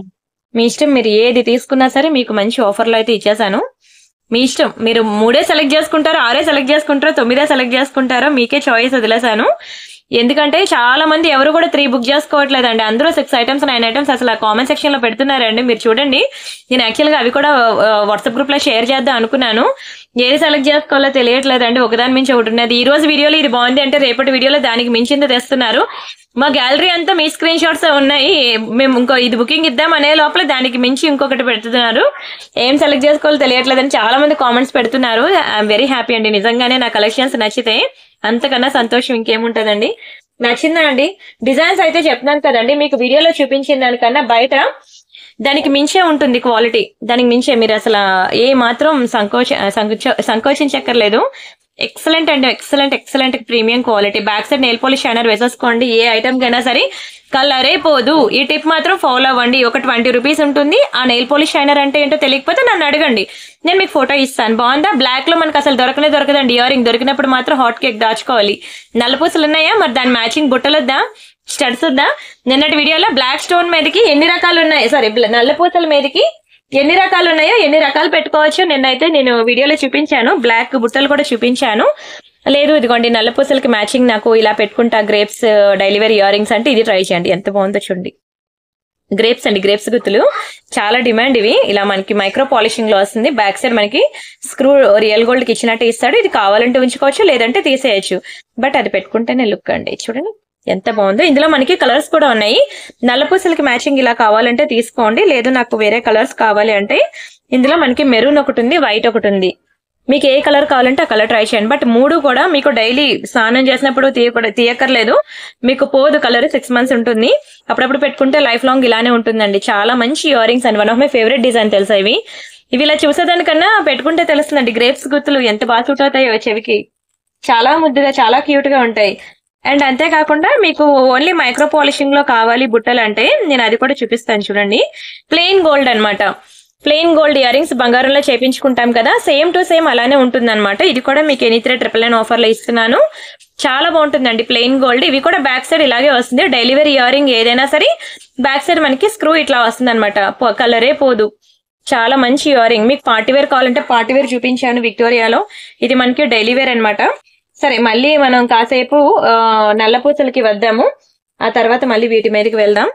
మీ ఇష్టం మీరు ఏది తీసుకున్నా సరే మీకు మంచి ఆఫర్లో అయితే ఇచ్చేసాను మీ ఇష్టం మీరు మూడే సెలెక్ట్ చేసుకుంటారో ఆరే సెలెక్ట్ చేసుకుంటారో తొమ్మిదే సెలెక్ట్ చేసుకుంటారో మీకే చాయిస్ వదిలేసాను ఎందుకంటే చాలా మంది ఎవరు కూడా త్రీ బుక్ చేసుకోవట్లేదండి అందరూ సిక్స్ ఐటమ్స్ నైన్ ఐటమ్స్ అసలు కామెంట్ సెక్షన్ లో పెడుతున్నారండి మీరు చూడండి నేను యాక్చువల్ గా అవి కూడా వాట్సాప్ గ్రూప్ లో షేర్ చేద్దాం అనుకున్నాను ఏది సెలెక్ట్ చేసుకోవాలో తెలియట్లేదండి ఒకదాని మించి ఒకటి ఉన్నది ఈ రోజు వీడియోలో ఇది బాగుంది అంటే రేపటి వీడియోలో దానికి మించింది తెస్తున్నారు మా గ్యాలరీ అంతా మీ స్క్రీన్ షాట్స్ ఉన్నాయి మేము ఇంకో ఇది బుకింగ్ ఇద్దాం అనే లోపల దానికి మించి ఇంకొకటి పెడుతున్నారు ఏం సెలెక్ట్ చేసుకోవాలో తెలియట్లేదని చాలా మంది కామెంట్స్ పెడుతున్నారు ఐఎమ్ వెరీ హ్యాపీ అండి నిజంగానే నా కలెక్షన్స్ నచ్చితే అంతకన్నా సంతోషం ఇంకేముంటదండి నచ్చిందా అండి డిజైన్స్ అయితే చెప్తున్నాను కదండి మీకు వీడియోలో చూపించిన దానికన్నా బయట దానికి మించే ఉంటుంది క్వాలిటీ దానికి మించే మీరు అసలు ఏ మాత్రం సంకోచ సంకోచ సంకోచించక్కర్లేదు ఎక్సలెంట్ అండి excellent excellent premium quality back side nail polish shiner వేసేసుకోండి ఏ ఐటమ్ కైనా సరే కలరే పోదు ఈ టిప్ మాత్రం ఫాలో అవ్వండి ఒక ట్వంటీ రూపీస్ ఉంటుంది ఆ నెయిల్ పాలిష్ షైనర్ అంటే ఏంటో తెలియకపోతే నన్ను అడగండి నేను మీకు ఫోటో ఇస్తాను బాగుందా బ్లాక్ లో మనకు అసలు దొరకనే దొరకదండి ఇయర్ రింగ్ దొరికినప్పుడు మాత్రం హాట్ కేక్ దాచుకోవాలి నల్లపూసలు ఉన్నాయా మరి దాని మ్యాచింగ్ బుట్టలు వద్దా స్టడ్స్ వద్దా నిన్నటి వీడియోలో బ్లాక్ స్టోన్ మీదకి ఎన్ని రకాలు ఉన్నాయి సారీ నల్లపూసల మీదకి ఎన్ని రకాలు ఉన్నాయో ఎన్ని రకాలు పెట్టుకోవచ్చు నిన్నైతే నేను వీడియోలో చూపించాను బ్లాక్ బుట్టలు కూడా చూపించాను లేదు ఇదిగోండి నల్ల పూసలకి మ్యాచింగ్ నాకు ఇలా పెట్టుకుంటా గ్రేప్స్ డైలీవేర్ ఇయర్ రింగ్స్ అంటే ఇది ట్రై చేయండి ఎంత బాగుందో చూడండి గ్రేప్స్ అండి గ్రేప్స్ గుత్తులు చాలా డిమాండ్ ఇవి ఇలా మనకి మైక్రో పాలిషింగ్ లో వస్తుంది బ్యాక్ సైడ్ మనకి స్క్రూ రియల్ గోల్డ్ కి ఇచ్చినట్టు ఇస్తాడు ఇది కావాలంటే ఉంచుకోవచ్చు లేదంటే తీసేయచ్చు బట్ అది పెట్టుకుంటేనే లుక్ అండి చూడండి ఎంత బాగుందో ఇందులో మనకి కలర్స్ కూడా ఉన్నాయి నల్లపూసలకి మ్యాచింగ్ ఇలా కావాలంటే తీసుకోండి లేదు నాకు వేరే కలర్స్ కావాలి అంటే ఇందులో మనకి మెరూన్ ఒకటి ఉంది వైట్ ఒకటి ఉంది మీకు ఏ కలర్ కావాలంటే ఆ కలర్ ట్రై చేయండి బట్ మూడు కూడా మీకు డైలీ స్నానం చేసినప్పుడు తీయకూడదు తీయక్కర్లేదు మీకు పోదు కలర్ సిక్స్ మంత్స్ ఉంటుంది అప్పుడప్పుడు పెట్టుకుంటే లైఫ్ లాంగ్ ఇలానే ఉంటుందండి చాలా మంచి ఇయర్ రింగ్స్ అండి one of my favourite design తెలుసా ఇవి ఇవి ఇలా చూసేదానికన్నా పెట్టుకుంటే తెలుస్తుందండి గ్రేప్స్ గుర్తులు ఎంత బాగా సూట్ అవుతాయో చెవికి చాలా ముద్దుగా చాలా క్యూట్ గా ఉంటాయి అండ్ అంతేకాకుండా మీకు ఓన్లీ మైక్రో పాలిషింగ్ లో కావాలి బుట్టలు అంటే నేను అది కూడా చూపిస్తాను చూడండి ప్లెయిన్ గోల్డ్ అన్నమాట ప్లెయిన్ గోల్డ్ ఇయర్ రింగ్స్ బంగారంలో చేపించుకుంటాం కదా సేమ్ టు సేమ్ అలానే ఉంటుంది అనమాట ఇది కూడా మీకు any three triple nine offer లో ఇస్తున్నాను చాలా బాగుంటుందండి ప్లెయిన్ గోల్డ్ ఇవి కూడా బ్యాక్ సైడ్ ఇలాగే వస్తుంది డెలివరీ ఇయర్ రింగ్ ఏదైనా సరే బ్యాక్ సైడ్ మనకి స్క్రూ ఇట్లా వస్తుంది అనమాట కలరే పోదు చాలా మంచి ఇయర్ రింగ్ మీకు పార్టీ వేర్ కావాలంటే పార్టీ వేర్ చూపించాను విక్టోరియాలో ఇది మనకి డైలీ వేర్ అనమాట సరే మళ్ళీ మనం కాసేపు ఆ, నల్లపూసలకి వద్దాము ఆ తర్వాత మళ్ళీ వీటి మీదకి వెళ్దాం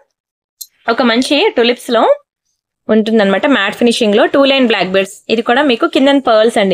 ఒక మంచి టులిప్స్ లో ఉంటుందన్నమాట మ్యాట్ ఫినిషింగ్ లో టూ లైన్ బ్లాక్ బెడ్స్ ఇది కూడా మీకు కింద పర్ల్స్ అండి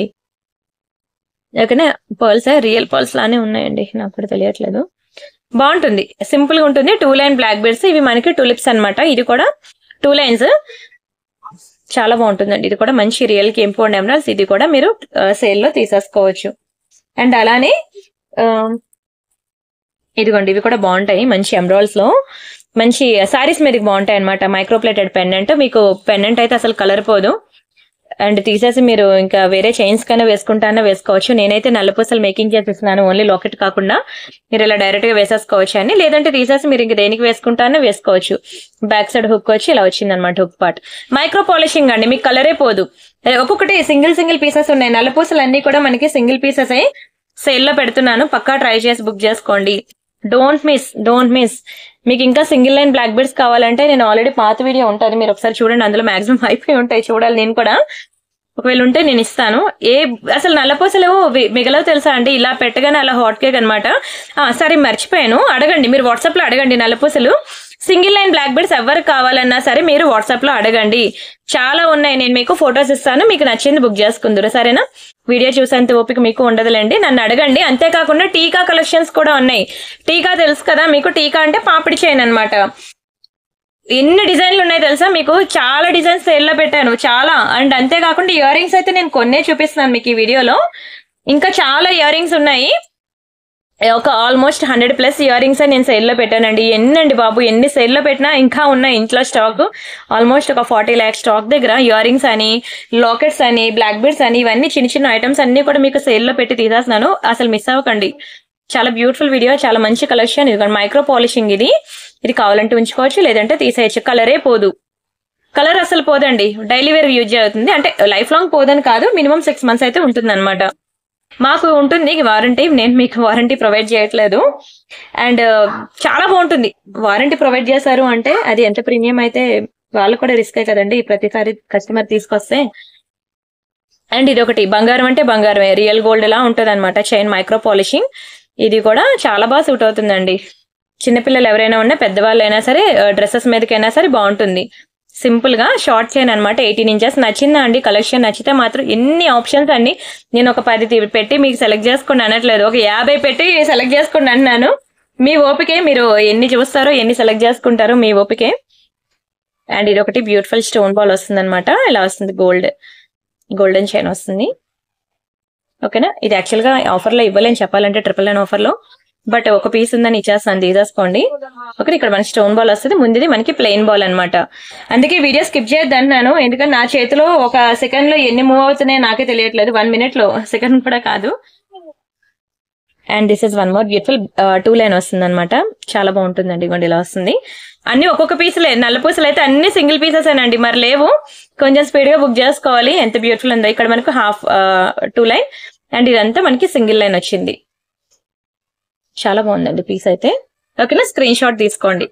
ఓకేనా పర్ల్స్ రియల్ పర్ల్స్ లానే ఉన్నాయండి నాకు కూడా తెలియట్లేదు బాగుంటుంది సింపుల్ గా ఉంటుంది టూ లైన్ బ్లాక్ బెడ్స్ ఇవి మనకి టులిప్స్ అన్నమాట ఇది కూడా టూ లైన్స్ చాలా బాగుంటుందండి ఇది కూడా మంచి రియల్ కెంపౌండ్ ఎమరాల్స్ ఇది కూడా మీరు సేల్ లో తీసేసుకోవచ్చు అండ్ అలానే ఆ, ఇదిగోండి ఇవి కూడా బాగుంటాయి మంచి ఎమరాల్స్ లో మంచి సారీస్ మీదకి బాగుంటాయి అనమాట మైక్రోప్లేటెడ్ పెండెంట్ మీకు పెండెంట్ అయితే అసలు కలర్ పోదు అండ్ తీసేసి మీరు ఇంకా వేరే చైన్స్ కైనా వేసుకుంటానో వేసుకోవచ్చు నేనైతే నల్లపూసలు మేకింగ్ చేసేస్తున్నాను ఓన్లీ లాకెట్ కాకుండా మీరు ఇలా డైరెక్ట్ గా వేసేసుకోవచ్చు అని లేదంటే తీసేసి మీరు ఇంక దేనికి వేసుకుంటానో వేసుకోవచ్చు బ్యాక్ సైడ్ హుక్ వచ్చి ఇలా వచ్చింది అనమాట హుక్ పార్ట్ మైక్రో పాలిషింగ్ అండి మీకు కలరే పోదు ఒక్కొక్కటి సింగిల్ సింగిల్ పీసెస్ ఉన్నాయి నల్లపూసలు అన్ని కూడా మనకి సింగిల్ పీసెస్ అయి సేల్ లో పెడుతున్నాను పక్కా ట్రై చేసి బుక్ చేసుకోండి డోంట్ మిస్ డోంట్ మిస్ మీకు ఇంకా సింగిల్ లైన్ బ్లాక్ బెడ్స్ కావాలంటే నేను ఆల్రెడీ పాత వీడియో ఉంటుంది మీరు ఒకసారి చూడండి అందులో మాక్సిమం అయిపోయి ఉంటాయి చూడాలి నేను కూడా ఒకవేళ ఉంటే నేను ఇస్తాను ఏ అసలు నల్లపూసలు వి- మిగలవు తెలుసా అండి ఇలా పెట్టగానే అలా హాట్ కేక్ అనమాట సరే మర్చిపోయాను అడగండి మీరు వాట్సాప్ లో అడగండి నల్లపూసలు సింగిల్ లైన్ బ్లాక్ బెడ్స్ ఎవరు కావాలన్నా సరే మీరు వాట్సాప్ లో అడగండి చాలా ఉన్నాయి నేను మీకు ఫొటోస్ ఇస్తాను మీకు నచ్చింది బుక్ చేసుకుందరు సరేనా వీడియో చూసేంత ఓపిక మీకు ఉండదులేండి నన్ను అడగండి అంతేకాకుండా టీకా కలెక్షన్స్ కూడా ఉన్నాయి టీకా తెలుసు కదా మీకు టీకా అంటే పాపిడి చైన్ అన్నమాట ఎన్ని డిజైన్లు ఉన్నాయి తెలుసా మీకు చాలా డిజైన్స్ సేల్లో పెట్టాను చాలా అండ్ అంతేకాకుండా ఇయర్ రింగ్స్ అయితే నేను కొన్నే చూపిస్తున్నాను మీకు ఈ వీడియోలో ఇంకా చాలా ఇయర్ రింగ్స్ ఉన్నాయి ఒక almost hundred plus ear rings నేను సేల్లో పెట్టానండి ఎన్నండి బాబు ఎన్ని సేల్లో పెట్టినా ఇంకా ఉన్నాయి ఇంట్లో స్టాక్ ఆల్మోస్ట్ ఒక ఫార్టీ ల్యాక్స్ స్టాక్ దగ్గర ఇయర్ రింగ్స్ అని లాకెట్స్ అని బ్లాక్ బీడ్స్ అని ఇవన్నీ చిన్న చిన్న ఐటమ్స్ అన్ని కూడా మీకు సేల్లో పెట్టి తీసేస్తున్నాను అసలు మిస్ అవ్వకండి చాలా బ్యూటిఫుల్ వీడియో చాలా మంచి కలెక్షన్ ఇది మైక్రో పాలిషింగ్ ఇది ఇది కావాలంటే ఉంచుకోవచ్చు లేదంటే తీసేయచ్చు కలరే పోదు కలర్ అసలు పోదండి డైలీ వేర్ యూజ్ అవుతుంది అంటే లైఫ్ లాంగ్ పోదని కాదు మినిమం సిక్స్ మంత్స్ అయితే ఉంటుంది అనమాట మాకు ఉంటుంది వారంటీ నేను మీకు వారంటీ ప్రొవైడ్ చేయట్లేదు అండ్ చాలా బాగుంటుంది వారంటీ ప్రొవైడ్ చేశారు అంటే అది ఎంత ప్రీమియం అయితే వాళ్ళు కూడా రిస్కే కదండి ప్రతిసారి కస్టమర్ తీసుకొస్తే అండ్ ఇది ఒకటి బంగారం అంటే బంగారమే రియల్ గోల్డ్ లా ఉంటది అనమాట చైన్ మైక్రో పాలిషింగ్ ఇది కూడా చాలా బాగా సూట్ అవుతుందండి చిన్నపిల్లలు ఎవరైనా ఉన్నా పెద్దవాళ్ళు అయినా సరే డ్రెస్సెస్ మీదకైనా సరే బాగుంటుంది సింపుల్ గా షార్ట్ చైన్ అనమాట ఎయిటీన్ ఇంచెస్ నచ్చిందా అండి కలెక్షన్ నచ్చితే మాత్రం ఎన్ని ఆప్షన్స్ అండి నేను ఒక పది తీ- పెట్టి మీకు సెలెక్ట్ చేసుకోండి అనట్లేదు ఒక యాభై పెట్టి సెలెక్ట్ చేసుకోండి అన్నాను మీ ఓపికే మీరు ఎన్ని చూస్తారో ఎన్ని సెలెక్ట్ చేసుకుంటారో మీ ఓపికే అండ్ ఇది ఒకటి బ్యూటిఫుల్ స్టోన్ బాల్ వస్తుంది అనమాట ఇలా వస్తుంది గోల్డ్ గోల్డెన్ చైన్ వస్తుంది ఓకేనా ఇది యాక్చువల్ గా ఆఫర్ లో ఇవ్వలేని చెప్పాలంటే ట్రిపుల్ నైన్ ఆఫర్ లో బట్ ఒక పీస్ ఉందని ఇచ్చేస్తాను తీసేసుకోండి ఓకే ఇక్కడ మనకి స్టోన్ బాల్ వస్తుంది ముందుది మనకి ప్లెయిన్ బాల్ అన్నమాట అందుకే వీడియో స్కిప్ చేయొద్దు అంటున్నాను ఎందుకంటే నా చేతిలో ఒక సెకండ్ లో ఎన్ని మూవ్ అవుతున్నాయో నాకే తెలియట్లేదు వన్ మినిట్ లో సెకండ్ కూడా కాదు and this is one more beautiful two line వస్తుంది అనమాట చాలా బాగుంటుందండి ఇవ్వండి ఇలా వస్తుంది అన్ని ఒక్కొక్క పీసులే నల్ల పూసలు అయితే అన్ని సింగిల్ పీసెస్ అండి మరి లేవు కొంచెం స్పీడ్ గా బుక్ చేసుకోవాలి ఎంత బ్యూటిఫుల్ ఉందో ఇక్కడ మనకు హాఫ్ టూ లైన్ అండ్ ఇదంతా మనకి సింగిల్ లైన్ వచ్చింది చాలా బాగుందండి పీస్ అయితే ఓకేనా స్క్రీన్ షాట్ తీసుకోండి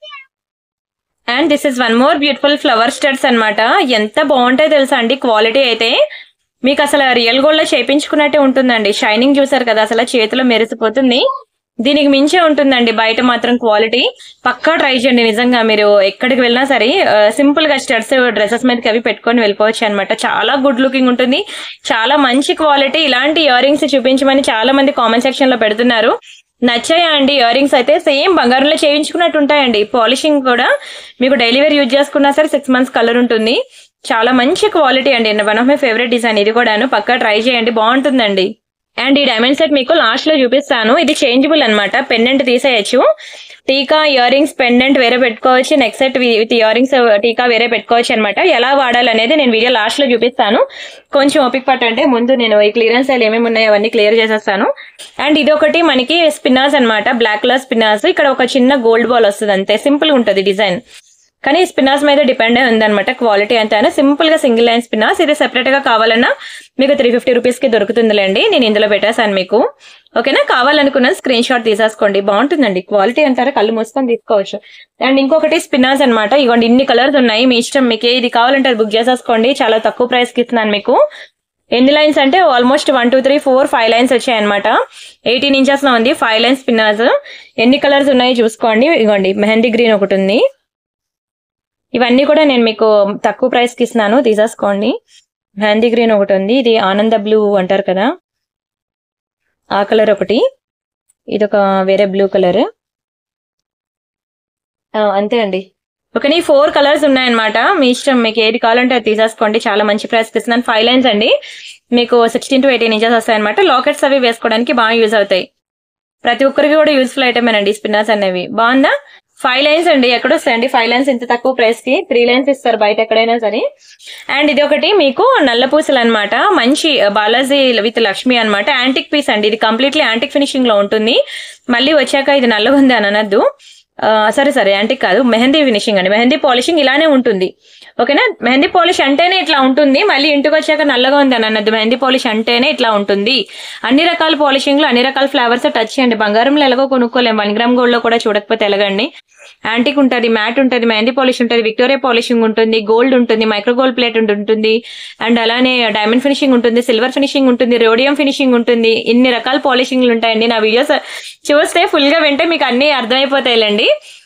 and this is one more beautiful flower studs అన్నమాట ఎంత బాగుంటాయి తెలుసా అండి క్వాలిటీ అయితే మీకు అసలు రియల్ గోల్డ్ లో చేపించుకున్నట్టే ఉంటుందండి షైనింగ్ చూసారు కదా అసలు చేతిలో మెరిసిపోతుంది దీనికి మించే ఉంటుందండి బయట మాత్రం క్వాలిటీ పక్కా ట్రై చేయండి నిజంగా మీరు ఎక్కడికి వెళ్ళినా సరే సింపుల్ గా స్టడ్స్ డ్రెస్సెస్ మీదకి అవి పెట్టుకొని వెళ్ళిపోవచ్చు అనమాట చాలా గుడ్ లుకింగ్ ఉంటుంది చాలా మంచి క్వాలిటీ ఇలాంటి ఇయర్ రింగ్స్ చూపించమని చాలా మంది కామెంట్ సెక్షన్ లో పెడుతున్నారు నచ్చాయా అండి ఇయర్ రింగ్స్ అయితే సేమ్ బంగారంలో చేయించుకున్నట్టు ఉంటాయండి పాలిషింగ్ కూడా మీకు డైలీ వేర్ యూజ్ చేసుకున్నా సరే సిక్స్ మంత్స్ కలర్ ఉంటుంది చాలా మంచి క్వాలిటీ అండి one of my favourite design ఇది కూడాను పక్కా ట్రై చేయండి బాగుంటుందండి అండ్ ఈ డైమండ్ సెట్ మీకు లాస్ట్ లో చూపిస్తాను ఇది చేంజబుల్ అనమాట పెండెంట్ తీసేయచ్చు టీకా ఇయర్ రింగ్స్ పెండెంట్ వేరే పెట్టుకోవచ్చు next set with ear rings tikka వేరే పెట్టుకోవచ్చు అనమాట ఎలా వాడాలనేది నేను వీడియో లాస్ట్ లో చూపిస్తాను కొంచెం ఓపిక పట్టంటే ముందు నేను ఈ క్లియరెన్స్ సేల్ ఏమేమి ఉన్నాయో అవన్నీ క్లియర్ చేసేస్తాను అండ్ ఇది ఒకటి మనకి స్పిన్నాస్ అన్నమాట బ్లాక్ కలర్ స్పిన్నాస్ ఇక్కడ ఒక చిన్న గోల్డ్ బాల్ వస్తుంది అంతే సింపుల్ గా ఉంటుంది డిజైన్ కానీ స్పినాస్ మీద డిపెండ్ అయి ఉందన్నమాట క్వాలిటీ అంతా సింపుల్ గా సింగిల్ లైన్ స్పినాస్ ఇది సెపరేట్ గా కావాలన్నా మీకు త్రీ ఫిఫ్టీ రూపీస్ కి దొరుకుతుందిలేండి నేను ఇందులో పెట్టేశాను మీకు ఓకేనా కావాలనుకున్న స్క్రీన్ షాట్ తీసేసుకోండి బాగుంటుందండి క్వాలిటీ అంటారా కళ్ళు మూసుకొని తీసుకోవచ్చు అండ్ ఇంకొకటి స్పినాస్ అన్నమాట ఇవ్వండి ఇన్ని కలర్స్ ఉన్నాయి మీ ఇష్టం మీకు ఏది కావాలంటే అది బుక్ చేసేసుకోండి చాలా తక్కువ ప్రైస్ కి ఇస్తున్నాను మీకు ఎన్ని లైన్స్ అంటే almost one two three four five lines వచ్చాయి అనమాట ఎయిటీన్ ఇంచెస్ లో ఉంది ఫైవ్ లైన్స్ స్పిన్నాస్ ఎన్ని కలర్స్ ఉన్నాయో చూసుకోండి ఇవ్వండి మెహందీ గ్రీన్ ఒకటి ఉంది ఇవన్నీ కూడా నేను మీకు తక్కువ ప్రైస్ కి ఇస్తున్నాను తీసేసుకోండి మెహందీ గ్రీన్ ఒకటి ఉంది ఇది ఆనంద బ్లూ అంటారు కదా ఆ కలర్ ఒకటి ఇది ఒక వేరే బ్లూ కలర్ అంతే అండి ఓకే ఫోర్ కలర్స్ ఉన్నాయన్నమాట మీ ఇష్టం మీకు ఏది కావాలంటే అది తీసేసుకోండి చాలా మంచి ప్రైస్ కి ఇస్తున్నాను ఫైవ్ లైన్స్ అండి మీకు సిక్స్టీన్ టు ఎయిటీన్ ఇంచెస్ వస్తాయి అనమాట లాకెట్స్ అవి వేసుకోవడానికి బాగా యూజ్ అవుతాయి ప్రతి ఒక్కరికి కూడా యూస్ఫుల్ ఐటమేనండి స్పిన్నర్స్ అనేవి బాగుందా ఫైవ్ లైన్స్ అండి ఎక్కడ వస్తాయండి ఫైవ్ లైన్స్ ఇంత తక్కువ ప్రైస్ కి త్రీ లైన్స్ ఇస్తారు బయట ఎక్కడైనా సరే అండ్ ఇది ఒకటి మీకు నల్ల పూసలు అనమాట మంచి బాలాజీ విత్ లక్ష్మి అనమాట యాంటిక్ పీస్ అండి ఇది కంప్లీట్లీ యాంటిక్ ఫినిషింగ్ లో ఉంటుంది మళ్ళీ వచ్చాక ఇది నల్లగా ఉంది అని అనద్దు ఆ, సరే సరే యాంటిక్ కాదు మెహందీ ఫినిషింగ్ అండి మెహందీ పాలిషింగ్ ఇలానే ఉంటుంది ఓకేనా మెహందీ పాలిష్ అంటేనే ఇట్లా ఉంటుంది మళ్ళీ ఇంటికి వచ్చాక నల్లగా ఉంది అని అన్నది మెహందీ పాలిష్ అంటేనే ఇట్లా ఉంటుంది అన్ని రకాల పాలిషింగ్ లో అన్ని రకాల ఫ్లేవర్స్ టచ్ చేయండి బంగారంలో ఎలాగో కొనుక్కోలేం వన్ గ్రామ్ గోల్డ్ లో కూడా చూడకపోతే ఎలాగండి యాంటిక్ ఉంటుంది మ్యాట్ ఉంటుంది మెహందీ పాలిష్ ఉంటుంది విక్టోరియా పాలిషింగ్ ఉంటుంది గోల్డ్ ఉంటుంది మైక్రో గోల్డ్ ప్లేట్ ఉంటుంది అండ్ అలానే డైమండ్ ఫినిషింగ్ ఉంటుంది సిల్వర్ ఫినిషింగ్ ఉంటుంది రోడియం ఫినిషింగ్ ఉంటుంది ఇన్ని రకాల పాలిషింగ్లు ఉంటాయండి నా వీడియోస్ చూస్తే ఫుల్ గా వింటే మీకు అన్ని అర్థమైపోతాయిలండి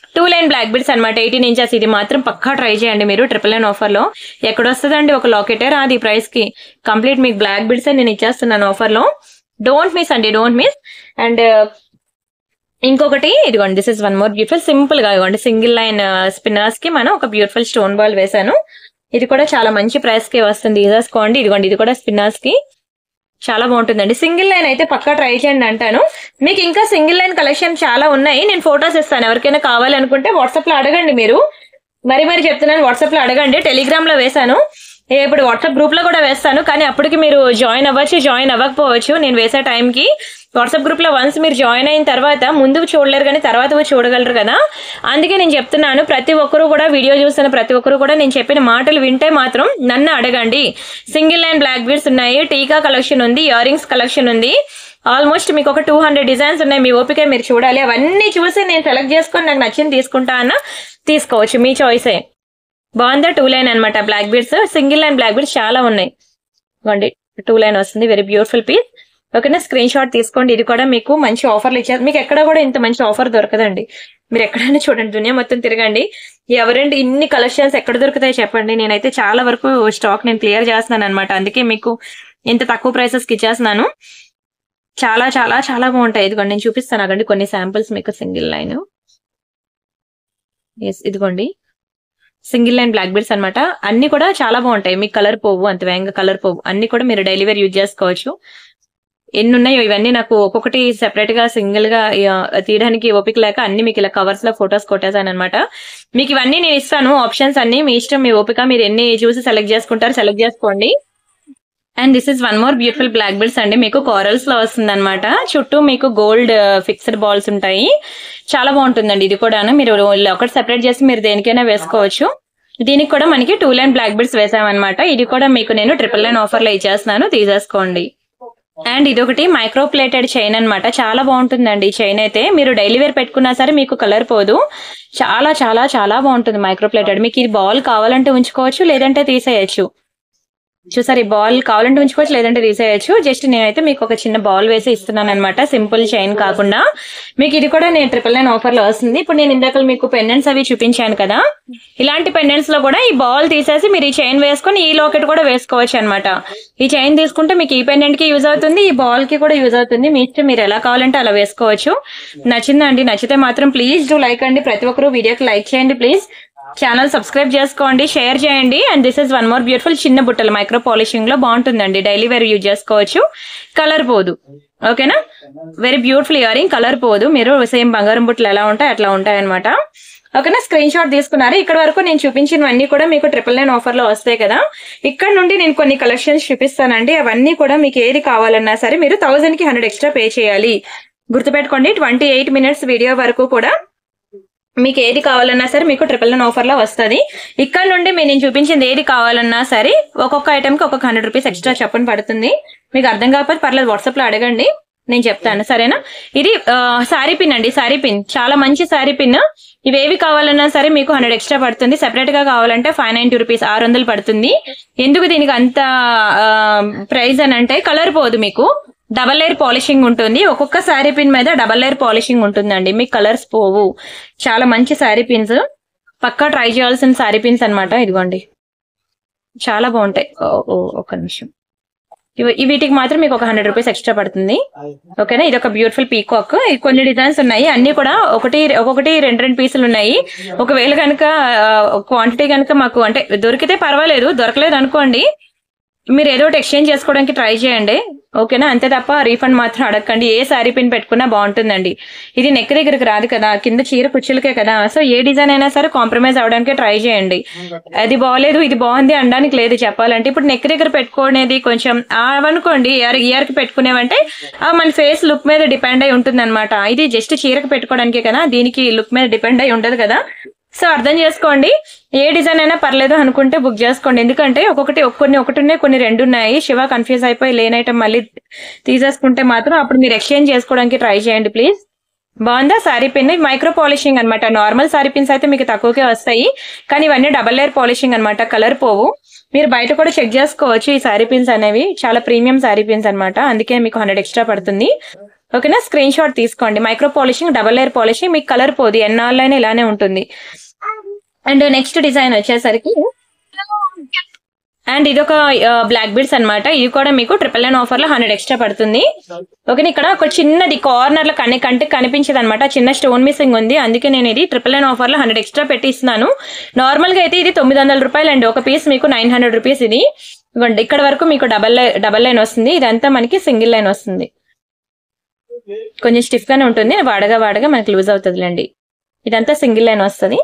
టూ లైన్ బ్లాక్ బిడ్స్ అనమాట ఎయిటీన్ ఇంచెస్ ఇది మాత్రం పక్కా ట్రై చేయండి మీరు ట్రిపుల్ లైన్ ఆఫర్ లో ఎక్కడ వస్తుందండి ఒక లాకెటే రాదు ఈ ప్రైస్ కి కంప్లీట్ మీకు బ్లాక్ బిడ్స్ నేను ఇచ్చేస్తున్నాను ఆఫర్ లో డోంట్ మిస్ అండి డోంట్ మిస్ అండ్ ఇంకొకటి ఇదిగోండి this is one more beautiful simple గా ఇదిగోండి సింగిల్ లైన్ స్పిన్నర్స్ కి మనం ఒక బ్యూటిఫుల్ స్టోన్ బాల్ వేసాను ఇది కూడా చాలా మంచి ప్రైస్ కి వస్తుంది తీసేసుకోండి ఇదిగోండి ఇది కూడా స్పిన్నర్స్ కి చాలా బాగుంటుందండి సింగిల్ లైన్ అయితే పక్కా ట్రై చేయండి అంటాను మీకు ఇంకా సింగిల్ లైన్ కలెక్షన్ చాలా ఉన్నాయి నేను ఫొటోస్ ఇస్తాను ఎవరికైనా కావాలనుకుంటే వాట్సాప్ లో అడగండి మీరు మరి మరి చెప్తున్నాను వాట్సాప్ లో అడగండి టెలిగ్రామ్ లో వేశాను ఏ, ఇప్పుడు వాట్సాప్ గ్రూప్ లో కూడా వేస్తాను కానీ అప్పటికి మీరు జాయిన్ అవ్వచ్చు జాయిన్ అవ్వకపోవచ్చు నేను వేసే టైంకి వాట్సాప్ గ్రూప్ లో వన్స్ మీరు జాయిన్ అయిన తర్వాత ముందు చూడలేరు కానీ తర్వాత వచ్చి చూడగలరు కదా అందుకే నేను చెప్తున్నాను ప్రతి ఒక్కరు కూడా వీడియో చూస్తున్న ప్రతి ఒక్కరు కూడా నేను చెప్పిన మాటలు వింటే మాత్రం నన్ను అడగండి సింగిల్ లైన్ బ్లాక్ బీడ్స్ ఉన్నాయి టీకా కలెక్షన్ ఉంది ఇయర్ రింగ్స్ కలెక్షన్ ఉంది ఆల్మోస్ట్ మీకు ఒక టూ హండ్రెడ్ డిజైన్స్ ఉన్నాయి మీ ఓపిక మీరు చూడాలి అవన్నీ చూసి నేను సెలెక్ట్ చేసుకొని నాకు నచ్చింది తీసుకుంటా అన్న తీసుకోవచ్చు మీ చాయిసే బాగుందా టూ లైన్ అనమాట black beads single line black beads చాలా ఉన్నాయి ఇవ్వండి టూ లైన్ వస్తుంది వెరీ బ్యూటిఫుల్ పీస్ ఓకేనా స్క్రీన్ షాట్ తీసుకోండి ఇది కూడా మీకు మంచి ఆఫర్లు ఇచ్చారు మీకు ఎక్కడ కూడా ఇంత మంచి ఆఫర్ దొరకదండి మీరు ఎక్కడైనా చూడండి దునియా మొత్తం తిరగండి ఎవరండి ఇన్ని కలెక్షన్స్ ఎక్కడ దొరుకుతాయి చెప్పండి నేనైతే చాలా వరకు స్టాక్ నేను క్లియర్ చేస్తున్నాను అనమాట అందుకే మీకు ఇంత తక్కువ ప్రైసెస్ కి ఇచ్చేస్తున్నాను చాలా చాలా చాలా బాగుంటాయి ఇదిగోండి నేను చూపిస్తాను అగండి కొన్ని శాంపిల్స్ మీకు సింగిల్ లైన్ ఇదిగోండి సింగిల్ లైన్ బ్లాక్ బీడ్స్ అనమాట అన్ని కూడా చాలా బాగుంటాయి మీకు కలర్ పోవు అంత వేగంగా కలర్ పోవు అన్ని కూడా మీరు డైలీ వేర్ యూజ్ చేసుకోవచ్చు ఎన్ని ఉన్నాయో ఇవన్నీ నాకు ఒక్కొక్కటి సెపరేట్ గా సింగిల్ గా ఆ, తీయడానికి ఓపిక లేక అన్ని మీకు ఇలా కవర్స్ లో ఫొటోస్ కొట్టేసాను అనమాట మీకు ఇవన్నీ నేను ఇస్తాను ఆప్షన్స్ అన్ని మీ ఇష్టం మీ ఓపిక మీరు ఎన్ని చూసి సెలెక్ట్ చేసుకుంటారు సెలెక్ట్ చేసుకోండి and this is one more beautiful black belts అండి మీకు కారల్స్ లో వస్తుంది అనమాట చుట్టూ మీకు గోల్డ్ ఫిక్స్డ్ బాల్స్ ఉంటాయి చాలా బాగుంటుందండి ఇది కూడా మీరు ఒకటి సెపరేట్ చేసి మీరు దేనికైనా వేసుకోవచ్చు దీనికి కూడా మనకి టూ లైన్ బ్లాక్ బెల్ట్స్ వేసామన్నమాట ఇది కూడా మీకు నేను ట్రిపుల్ లైన్ ఆఫర్ లో ఇచ్చేస్తున్నాను తీసేసుకోండి అండ్ ఇది ఒకటి మైక్రో ప్లేటెడ్ చైన్ అన్నమాట చాలా బాగుంటుందండి ఈ చైన్ అయితే మీరు డైలీ వేర్ పెట్టుకున్నా సరే మీకు కలర్ పోదు చాలా చాలా చాలా బాగుంటుంది మైక్రో ప్లేటెడ్ మీకు ఇది బాల్ కావాలంటే ఉంచుకోవచ్చు లేదంటే తీసేయచ్చు చూసారు ఈ బాల్ కావాలంటే ఉంచుకోవచ్చు లేదంటే తీసేయచ్చు జస్ట్ నేనైతే మీకు ఒక చిన్న బాల్ వేసి ఇస్తున్నాను అనమాట సింపుల్ చైన్ కాకుండా మీకు ఇది కూడా నేను ట్రిపుల్ నైన్ ఆఫర్ లో వస్తుంది ఇప్పుడు నేను ఇందాక మీకు పెండెంట్స్ అవి చూపించాను కదా ఇలాంటి పెండెంట్స్ లో కూడా ఈ బాల్ తీసేసి మీరు ఈ చైన్ వేసుకొని ఈ లాకెట్ కూడా వేసుకోవచ్చు అనమాట ఈ చైన్ తీసుకుంటే మీకు ఈ పెండెంట్ కి యూజ్ అవుతుంది ఈ బాల్ కి కూడా యూజ్ అవుతుంది మీ ఇష్టం మీరు ఎలా కావాలంటే అలా వేసుకోవచ్చు నచ్చిందండి నచ్చితే మాత్రం ప్లీజ్ డూ లైక్ అండి ప్రతి ఒక్కరు వీడియోకి లైక్ చేయండి ప్లీజ్ ఛానల్ సబ్స్క్రైబ్ చేసుకోండి షేర్ చేయండి and this is one more beautiful చిన్న బుట్టలు మైక్రో పాలిషింగ్ లో బాగుంటుందండి డైలీ వేర్ యూజ్ చేసుకోవచ్చు కలర్ పోదు ఓకేనా వెరీ బ్యూటిఫుల్ ఇయరింగ్ కలర్ పోదు మీరు సేమ్ బంగారం బుట్టలు ఎలా ఉంటాయి అట్లా ఉంటాయి అనమాట ఓకేనా స్క్రీన్ షాట్ తీసుకున్నారు ఇక్కడ వరకు నేను చూపించినవన్నీ కూడా మీకు ట్రిపుల్ నైన్ ఆఫర్ లో వస్తాయి కదా ఇక్కడ నుండి నేను కొన్ని కలెక్షన్స్ చూపిస్తానండి అవన్నీ కూడా మీకు ఏది కావాలన్నా సరే మీరు థౌసండ్ కి హండ్రెడ్ ఎక్స్ట్రా పే చేయాలి గుర్తుపెట్టుకోండి ట్వంటీ ఎయిట్ మినిట్స్ వీడియో వరకు కూడా మీకు ఏది కావాలన్నా సరే మీకు ట్రిపుల్ నైన్ ఆఫర్ లో వస్తుంది ఇక్కడ నుండి మీరు నేను చూపించింది ఏది కావాలన్నా సరే ఒక్కొక్క ఐటమ్ కి ఒక్కొక్క హండ్రెడ్ రూపీస్ ఎక్స్ట్రా చెప్పని పడుతుంది మీకు అర్థం కాకపోతే పర్లేదు వాట్సాప్ లో అడగండి నేను చెప్తాను సరేనా ఇది సారీ పిన్ అండి సారీ పిన్ చాలా మంచి సారీ పిన్ ఇవేవి కావాలన్నా సరే మీకు హండ్రెడ్ ఎక్స్ట్రా పడుతుంది సెపరేట్ గా కావాలంటే ఫైవ్ నైన్టీ రూపీస్ ఆరు వందలు పడుతుంది ఎందుకు దీనికి అంత ప్రైస్ అని అంటే కలర్ పోదు మీకు డబల్ లేయర్ పాలిషింగ్ ఉంటుంది ఒక్కొక్క శారీ పిన్ మీద డబల్ లేయర్ పాలిషింగ్ ఉంటుందండి మీకు కలర్స్ పోవు చాలా మంచి శారీ పిన్స్ పక్కా ట్రై చేయాల్సిన శారీ పిన్స్ అన్నమాట ఇదిగోండి చాలా బాగుంటాయి ఓ, ఓ, ఒక్క నిమిషం ఇవి ఈ వీటికి మాత్రం మీకు ఒక హండ్రెడ్ రూపీస్ ఎక్స్ట్రా పడుతుంది ఓకేనా ఇది ఒక బ్యూటిఫుల్ పీకాక్ కొన్ని డిజైన్స్ ఉన్నాయి అన్ని కూడా ఒకటి ఒక్కొక్కటి రెండు రెండు పీసులు ఉన్నాయి ఒకవేళ కనుక క్వాంటిటీ కనుక మాకు అంటే దొరికితే పర్వాలేదు దొరకలేదు అనుకోండి మీరు ఏదో ఒకటి ఎక్స్చేంజ్ చేసుకోవడానికి ట్రై చేయండి ఓకేనా అంతే తప్ప రీఫండ్ మాత్రం అడగండి ఏ శారీ పిన్ పెట్టుకున్నా బాగుంటుందండి ఇది నెక్ దగ్గరికి రాదు కదా కింద చీర కుచ్చులకే కదా సో ఏ డిజైన్ అయినా సరే కాంప్రమైజ్ అవడానికి ట్రై చేయండి అది బాగాలేదు ఇది బాగుంది అనడానికి లేదు చెప్పాలంటే ఇప్పుడు నెక్ దగ్గర పెట్టుకునేది కొంచెం అవనుకోండి ఇయర్ ఇయర్ కి పెట్టుకునేవంటే ఆ మన ఫేస్ లుక్ మీద డిపెండ్ అయి ఉంటుంది అనమాట ఇది జస్ట్ చీరకు పెట్టుకోవడానికే కదా దీనికి లుక్ మీద డిపెండ్ అయి ఉండదు కదా సో అర్థం చేసుకోండి ఏ డిజైన్ అయినా పర్లేదు అనుకుంటే బుక్ చేసుకోండి ఎందుకంటే ఒక్కొక్కటి కొన్ని ఒకటి ఉన్నాయి కొన్ని రెండు ఉన్నాయి శివ కన్ఫ్యూజ్ అయిపోయి లేని ఐటమ్ మళ్ళీ తీసేసుకుంటే మాత్రం అప్పుడు మీరు ఎక్స్చేంజ్ చేసుకోవడానికి ట్రై చేయండి ప్లీజ్ బాగుందా సారీ పిన్ మైక్రో పాలిషింగ్ అనమాట నార్మల్ సారీ పిన్స్ అయితే మీకు తక్కువకే వస్తాయి కానీ ఇవన్నీ డబల్ లేయర్ పాలిషింగ్ అనమాట కలర్ పోవు మీరు బయట కూడా చెక్ చేసుకోవచ్చు ఈ సారీ పిన్స్ అనేవి చాలా ప్రీమియం సారీ పిన్స్ అనమాట అందుకే మీకు హండ్రెడ్ ఎక్స్ట్రా పడుతుంది ఓకేనా స్క్రీన్ షాట్ తీసుకోండి micro polishing double layer polishing మీకు కలర్ పోదు ఎన్నాళ్ళైనా ఇలానే ఉంటుంది అండ్ నెక్స్ట్ డిజైన్ వచ్చేసరికి అండ్ ఇది ఒక బ్లాక్ బీడ్స్ అన్నమాట ఇది కూడా మీకు ట్రిపుల్ నైన్ ఆఫర్ లో హండ్రెడ్ ఎక్స్ట్రా పడుతుంది ఓకే ఇక్కడ ఒక చిన్నది కార్నర్ లో కన్ని కంటికి కనిపించదు అనమాట చిన్న స్టోన్ మిస్సింగ్ ఉంది అందుకే నేను ఇది ట్రిపుల్ నైన్ ఆఫర్ లో హండ్రెడ్ ఎక్స్ట్రా పెట్టి ఇస్తున్నాను నార్మల్ గా అయితే ఇది తొమ్మిది వందల రూపాయలు అండి ఒక పీస్ మీకు నైన్ హండ్రెడ్ రూపీస్ ఇది ఇదిగోండి ఇక్కడ వరకు మీకు డబల్ డబల్ లైన్ వస్తుంది ఇదంతా మనకి సింగిల్ లైన్ వస్తుంది కొంచెం స్టిఫ్ గానే ఉంటుంది వాడగా వాడగా మనకి లూజ్ అవుతుందిలేండి ఇదంతా సింగిల్ లైన్ వస్తుంది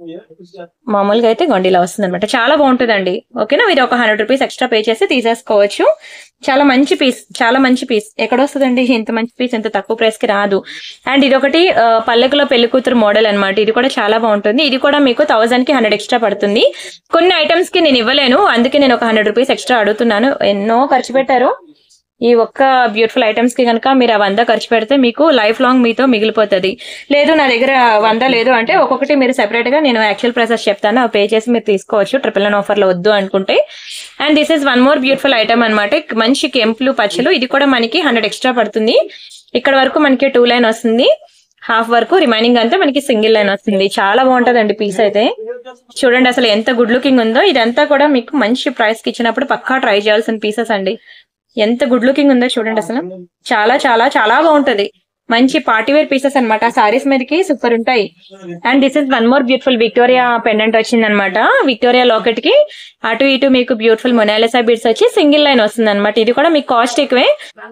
మామూలుగా అయితే గొండిలా వస్తుంది అనమాట చాలా బాగుంటుందండి ఓకేనా మీరు ఒక హండ్రెడ్ రూపీస్ ఎక్స్ట్రా పే చేసి తీసేసుకోవచ్చు చాలా మంచి పీస్ చాలా మంచి పీస్ ఎక్కడ వస్తుందండి ఇంత మంచి పీస్ ఇంత తక్కువ ప్రైస్ కి రాదు అండ్ ఇది ఒకటి ఆ, పల్లెకులో పెళ్లి కూతురు మోడల్ అనమాట ఇది కూడా చాలా బాగుంటుంది ఇది కూడా మీకు థౌసండ్ కి హండ్రెడ్ ఎక్స్ట్రా పడుతుంది కొన్ని ఐటమ్స్ కి నేను ఇవ్వలేను అందుకే నేను ఒక హండ్రెడ్ రూపీస్ ఎక్స్ట్రా అడుగుతున్నాను ఎన్నో ఖర్చు పెట్టారు ఈ ఒక్క బ్యూటిఫుల్ ఐటమ్స్ కి కనుక మీరు ఆ వంద ఖర్చు పెడితే మీకు లైఫ్ లాంగ్ మీతో మిగిలిపోతుంది లేదు నా దగ్గర వంద లేదు అంటే ఒక్కొక్కటి మీరు సెపరేట్ గా నేను యాక్చువల్ ప్రైసెస్ చెప్తాను అవి పే చేసి మీరు తీసుకోవచ్చు ట్రిపుల్ నైన్ ఆఫర్ లో వద్దు అనుకుంటే and this is one more beautiful item అనమాట మంచి కెంపులు పచ్చలు ఇది కూడా మనకి హండ్రెడ్ ఎక్స్ట్రా పడుతుంది ఇక్కడ వరకు మనకి టూ లైన్ వస్తుంది హాఫ్ వరకు రిమైనింగ్ అంతా మనకి సింగిల్ లైన్ వస్తుంది చాలా బాగుంటదండి పీస్ అయితే చూడండి అసలు ఎంత గుడ్ లుకింగ్ ఉందో ఇదంతా కూడా మీకు మంచి ప్రైస్ కి ఇచ్చినప్పుడు పక్కా ట్రై చేయాల్సిన పీసెస్ అండి ఎంత గుడ్ లుకింగ్ ఉందో చూడండి అసలు చాలా చాలా చాలా బాగుంటది మంచి పార్టీ వేర్ పీసెస్ అనమాట సారీస్ మీదకి సూపర్ ఉంటాయి and this is one more beautiful Victoria pendant వచ్చింది అనమాట విక్టోరియా లాకెట్ కి అటు ఇటు మీకు బ్యూటిఫుల్ మొనాలిసా బీడ్స్ వచ్చి సింగిల్ లైన్ వస్తుంది అనమాట ఇది కూడా మీకు కాస్ట్ ఎక్కువే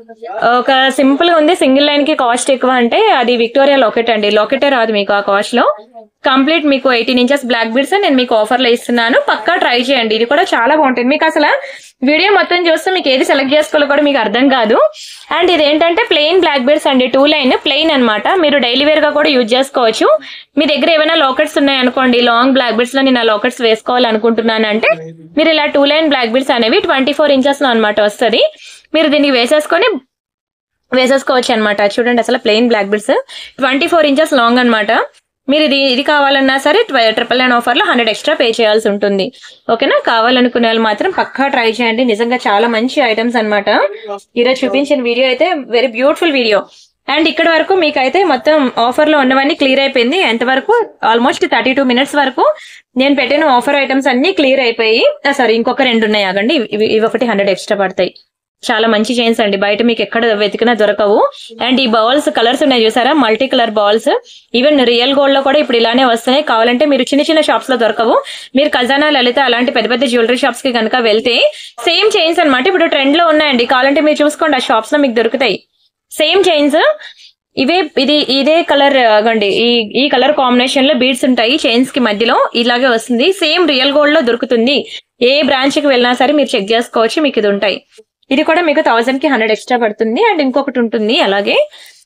ఒక సింపుల్ గా ఉంది సింగిల్ లైన్ కి కాస్ట్ ఎక్కువ అంటే అది విక్టోరియా లాకెట్ అండి లాకెటే రాదు మీకు ఆ కాస్ట్ లో కంప్లీట్ మీకు ఎయిటీన్ ఇంచెస్ బ్లాక్ బీడ్స్ నేను మీకు ఆఫర్ లో ఇస్తున్నాను పక్కా ట్రై చేయండి ఇది కూడా చాలా బాగుంటుంది మీకు అసలు వీడియో మొత్తం చూస్తే మీకు ఏది సెలెక్ట్ చేసుకోవాలో కూడా మీకు అర్థం కాదు అండ్ ఇది ఏంటంటే ప్లెయిన్ బ్లాక్ బీడ్స్ అండి టూ లైన్ ప్లెయిన్ అన్నమాట మీరు డైలీ వేర్ గా కూడా యూజ్ చేసుకోవచ్చు మీ దగ్గర ఏమైనా లాకెట్స్ ఉన్నాయి అనుకోండి లాంగ్ బ్లాక్ బీడ్స్ లో నేను ఆ లాకెట్స్ వేసుకోవాలనుకుంటున్నాను అంటే మీరు ఇలా టూ లైన్ బ్లాక్ బీడ్స్ అనేవి ట్వంటీ ఫోర్ ఇంచెస్ లో అనమాట వస్తుంది మీరు దీనికి వేసేసుకొని వేసేసుకోవచ్చు అనమాట చూడండి అసలు plain black beads twenty four inches long అన్నమాట మీరు ఇది ఇది కావాలన్నా సరే ట్రిపుల్ నైన్ ఆఫర్ లో హండ్రెడ్ ఎక్స్ట్రా పే చేయాల్సి ఉంటుంది ఓకేనా కావాలనుకునే వాళ్ళు మాత్రం పక్కా ట్రై చేయండి నిజంగా చాలా మంచి ఐటమ్స్ అన్నమాట ఈరోజు చూపించిన వీడియో అయితే వెరీ బ్యూటిఫుల్ వీడియో అండ్ ఇక్కడ వరకు మీకైతే మొత్తం ఆఫర్ లో ఉన్నవన్నీ క్లియర్ అయిపోయింది ఎంతవరకు ఆల్మోస్ట్ థర్టీ టూ మినిట్స్ వరకు నేను పెట్టిన ఆఫర్ ఐటమ్స్ అన్ని క్లియర్ అయిపోయి సారీ ఇంకొక రెండు ఉన్నాయి ఆగండి ఇవి ఇవి ఒకటి హండ్రెడ్ ఎక్స్ట్రా పడతాయి చాలా మంచి చైన్స్ అండి బయట మీకు ఎక్కడ వెతికినా దొరకవు అండ్ ఈ బాల్స్ కలర్స్ ఉన్నాయి చూసారా multi colour balls even real gold లో కూడా ఇప్పుడు ఇలానే వస్తున్నాయి కావాలంటే మీరు చిన్న చిన్న షాప్స్ లో దొరకవు మీరు ఖజానా లలిత అలాంటి పెద్ద పెద్ద జ్యువెలరీ షాప్స్ కి కనుక వెళ్తే సేమ్ చైన్స్ అన్నమాట ఇప్పుడు ట్రెండ్ లో ఉన్నాయండి కావాలంటే మీరు చూసుకోండి ఆ షాప్స్ లో మీకు దొరుకుతాయి సేమ్ చైన్స్ ఇవే ఇది ఇదే కలర్ అండి ఈ ఈ కలర్ కాంబినేషన్ లో బీడ్స్ ఉంటాయి చైన్స్ కి మధ్యలో ఇలాగే వస్తుంది సేమ్ రియల్ గోల్డ్ లో దొరుకుతుంది ఏ బ్రాంచ్ కి వెళ్ళినా సరే మీరు చెక్ చేసుకోవచ్చు మీకు ఇది ఉంటాయి ఇది కూడా మీకు థౌసండ్ కి హండ్రెడ్ ఎక్స్ట్రా పడుతుంది అండ్ ఇంకొకటి ఉంటుంది అలాగే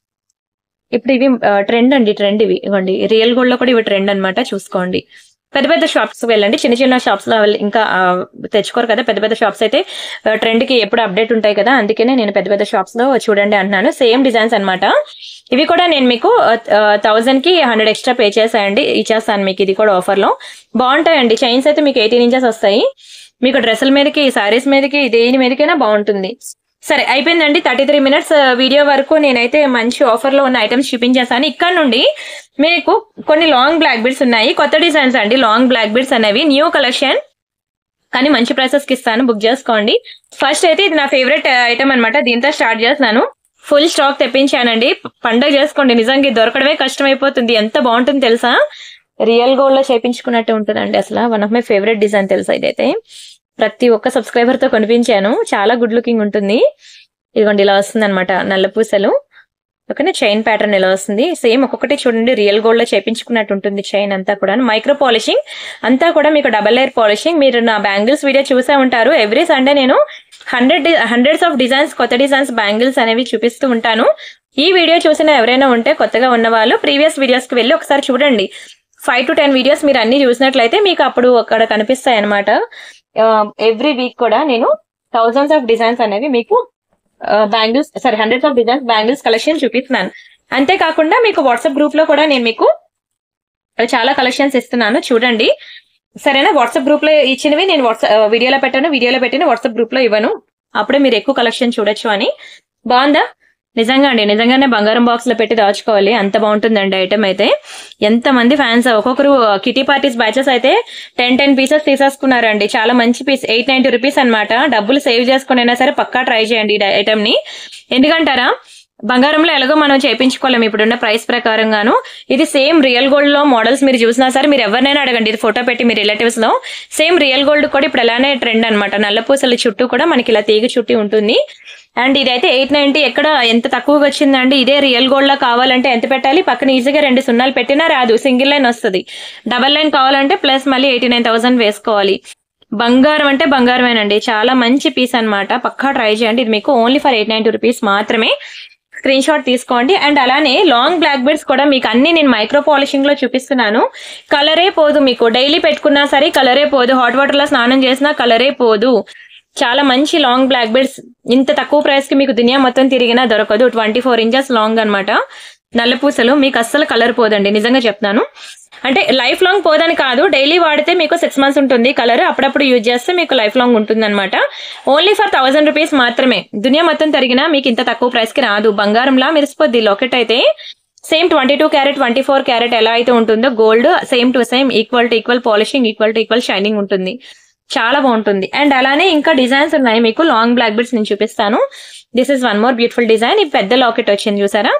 ఇప్పుడు ఇవి ట్రెండ్ అండి ట్రెండ్ ఇవి ఇవ్వండి రియల్ గోల్డ్ లో కూడా ఇవి ట్రెండ్ అన్నమాట చూసుకోండి పెద్ద పెద్ద షాప్స్ వెళ్ళండి చిన్న చిన్న షాప్స్ లో వెళ్ళి ఇంకా ఆ, తెచ్చుకోరు కదా పెద్ద పెద్ద షాప్స్ అయితే ట్రెండ్ కి ఎప్పుడు అప్డేట్ ఉంటాయి కదా అందుకనే నేను పెద్ద పెద్ద షాప్స్ లో చూడండి అంటున్నాను సేమ్ డిజైన్స్ అన్నమాట ఇవి కూడా నేను మీకు థౌసండ్ కి హండ్రెడ్ ఎక్స్ట్రా పే చేసాయండి ఇచ్చేస్తాను మీకు ఇది కూడా ఆఫర్ లో బాగుంటాయండి చైన్స్ అయితే మీకు ఎయిటీన్ ఇంచెస్ వస్తాయి మీకు డ్రెస్సుల మీదకి సారీస్ మీదకి దేని మీదకైనా బాగుంటుంది సరే అయిపోయిందండి థర్టీ త్రీ మినిట్స్ వీడియో వరకు నేనైతే మంచి ఆఫర్ లో ఉన్న ఐటమ్స్ చూపించేసాను ఇక్కడ నుండి మీకు కొన్ని లాంగ్ బ్లాక్ బీడ్స్ ఉన్నాయి కొత్త డిజైన్స్ అండి లాంగ్ బ్లాక్ బీడ్స్ అనేవి న్యూ కలెక్షన్ కానీ మంచి ప్రైసెస్ కి ఇస్తాను బుక్ చేసుకోండి ఫస్ట్ అయితే ఇది నా ఫేవరెట్ ఐటమ్ అన్నమాట దీంతో స్టార్ట్ చేస్తున్నాను ఫుల్ స్టాక్ తెప్పించానండి పండగ చేసుకోండి నిజంగా ఇది దొరకడమే కష్టమైపోతుంది ఎంత బాగుంటుంది తెలుసా రియల్ గోల్డ్ లో చేపించుకున్నట్టు ఉంటుందండి అసలు one of my favourite design తెలుసా ఇదైతే ప్రతి ఒక్క సబ్స్క్రైబర్ తో కొనిపించాను చాలా గుడ్ లుకింగ్ ఉంటుంది ఇదిగోండి ఇలా వస్తుంది అనమాట నల్ల పూసలు ఓకేనా చైన్ ప్యాటర్న్ ఇలా వస్తుంది సేమ్ ఒక్కొక్కటి చూడండి రియల్ గోల్డ్ లో చేపించుకున్నట్టు ఉంటుంది చైన్ అంతా కూడా మైక్రో పాలిషింగ్ అంతా కూడా మీకు డబల్ లేయర్ పాలిషింగ్ మీరు నా బ్యాంగిల్స్ వీడియో చూసే ఉంటారు ఎవ్రీ సండే నేను హండ్రెడ్ హండ్రెడ్స్ ఆఫ్ డిజైన్స్ కొత్త డిజైన్స్ బ్యాంగిల్స్ అనేవి చూపిస్తూ ఉంటాను ఈ వీడియో చూసిన ఎవరైనా ఉంటే కొత్తగా ఉన్న వాళ్ళు ప్రీవియస్ వీడియోస్ కి వెళ్ళి ఒకసారి చూడండి ఫైవ్ టు టెన్ వీడియోస్ మీరు అన్ని చూసినట్లయితే మీకు అప్పుడు అక్కడ కనిపిస్తాయి అనమాట ఎవ్రీ వీక్ కూడా నేను థౌజండ్స్ ఆఫ్ డిజైన్స్ అనేవి మీకు bangles sorry hundreds of designs bangles collection చూపిస్తున్నాను అంతేకాకుండా మీకు వాట్సాప్ గ్రూప్ లో కూడా నేను మీకు చాలా కలెక్షన్స్ ఇస్తున్నాను చూడండి సరేనా వాట్సాప్ గ్రూప్ లో ఇచ్చినవి నేను వాట్సాప్ వీడియోలో పెట్టాను వీడియోలో పెట్టిన వాట్సాప్ గ్రూప్ లో ఇవ్వను అప్పుడే మీరు ఎక్కువ కలెక్షన్ చూడొచ్చు అని బాగుందా నిజంగా అండి నిజంగానే బంగారం బాక్స్ లో పెట్టి దాచుకోవాలి అంత బాగుంటుందండి ఐటమ్ అయితే ఎంత మంది ఫ్యాన్స్ ఒక్కొక్కరు కిటీ పార్టీస్ బ్యాచెస్ అయితే టెన్ టెన్ పీసెస్ తీసేసుకున్నారండి చాలా మంచి పీస్ ఎయిట్ నైన్టీ రూపీస్ అనమాట డబ్బులు సేవ్ చేసుకుని అయినా సరే పక్కా ట్రై చేయండి ఈ ఐటమ్ ని ఎందుకంటారా బంగారంలో ఎలాగో మనం చేయించుకోలేము ఇప్పుడున్న ప్రైస్ ప్రకారంగాను ఇది సేమ్ రియల్ గోల్డ్ లో మోడల్స్ మీరు చూసినా సరే మీరు ఎవరినైనా అడగండి ఇది ఫోటో పెట్టి మీ రిలేటివ్స్ లో సేమ్ రియల్ గోల్డ్ కూడా ఇప్పుడు అలానే ట్రెండ్ అనమాట నల్లపూసల చుట్టూ కూడా మనకి ఇలా తీగ చుట్టి ఉంటుంది అండ్ ఇదైతే ఎయిట్ నైన్టీ ఎక్కడ ఎంత తక్కువగా వచ్చిందండి ఇదే రియల్ గోల్డ్ లా కావాలంటే ఎంత పెట్టాలి పక్కన ఈజీగా రెండు సున్నాలు పెట్టినా రాదు సింగిల్ లైన్ వస్తుంది డబల్ లైన్ కావాలంటే ప్లస్ మళ్ళీ ఎయిటీ నైన్ థౌసండ్ వేసుకోవాలి బంగారం అంటే బంగారమేనండి చాలా మంచి పీస్ అన్నమాట పక్కా ట్రై చేయండి ఇది మీకు only for eight ninety rupees మాత్రమే స్క్రీన్ షాట్ తీసుకోండి అండ్ అలానే లాంగ్ బ్లాక్ బెడ్స్ కూడా మీకు అన్ని నేను మైక్రో పాలిషింగ్ లో చూపిస్తున్నాను కలరే పోదు మీకు డైలీ పెట్టుకున్నా సరే కలరే పోదు హాట్ వాటర్ లో స్నానం చేసినా కలరే పోదు చాలా మంచి లాంగ్ బ్లాక్ బెడ్స్ ఇంత తక్కువ ప్రైస్ కి మీకు దునియా మొత్తం తిరిగినా దొరకదు ట్వంటీ ఫోర్ ఇంచెస్ లాంగ్ అన్నమాట నల్లపూసలు మీకు అస్సలు కలర్ పోదండి నిజంగా చెప్తాను అంటే లైఫ్ లాంగ్ పోదని కాదు డైలీ వాడితే మీకు సిక్స్ మంత్స్ ఉంటుంది కలర్ అప్పుడప్పుడు యూజ్ చేస్తే మీకు లైఫ్ లాంగ్ ఉంటుంది అనమాట ఓన్లీ ఫర్ థౌసండ్ రూపీస్ మాత్రమే దునియా మొత్తం తరిగినా మీకు ఇంత తక్కువ ప్రైస్ కి రాదు బంగారంలా మెరిసిపోద్ది లాకెట్ అయితే same twenty two carat twenty four carat ఎలా అయితే ఉంటుందో gold same to same equal to equal polishing equal to equal shining ఉంటుంది చాలా బాగుంటుంది అండ్ అలానే ఇంకా డిజైన్స్ ఉన్నాయి మీకు లాంగ్ బ్లాక్ బెడ్స్ నేను చూపిస్తాను this is one more beautiful design ఈ పెద్ద లాకెట్ వచ్చింది చూసారా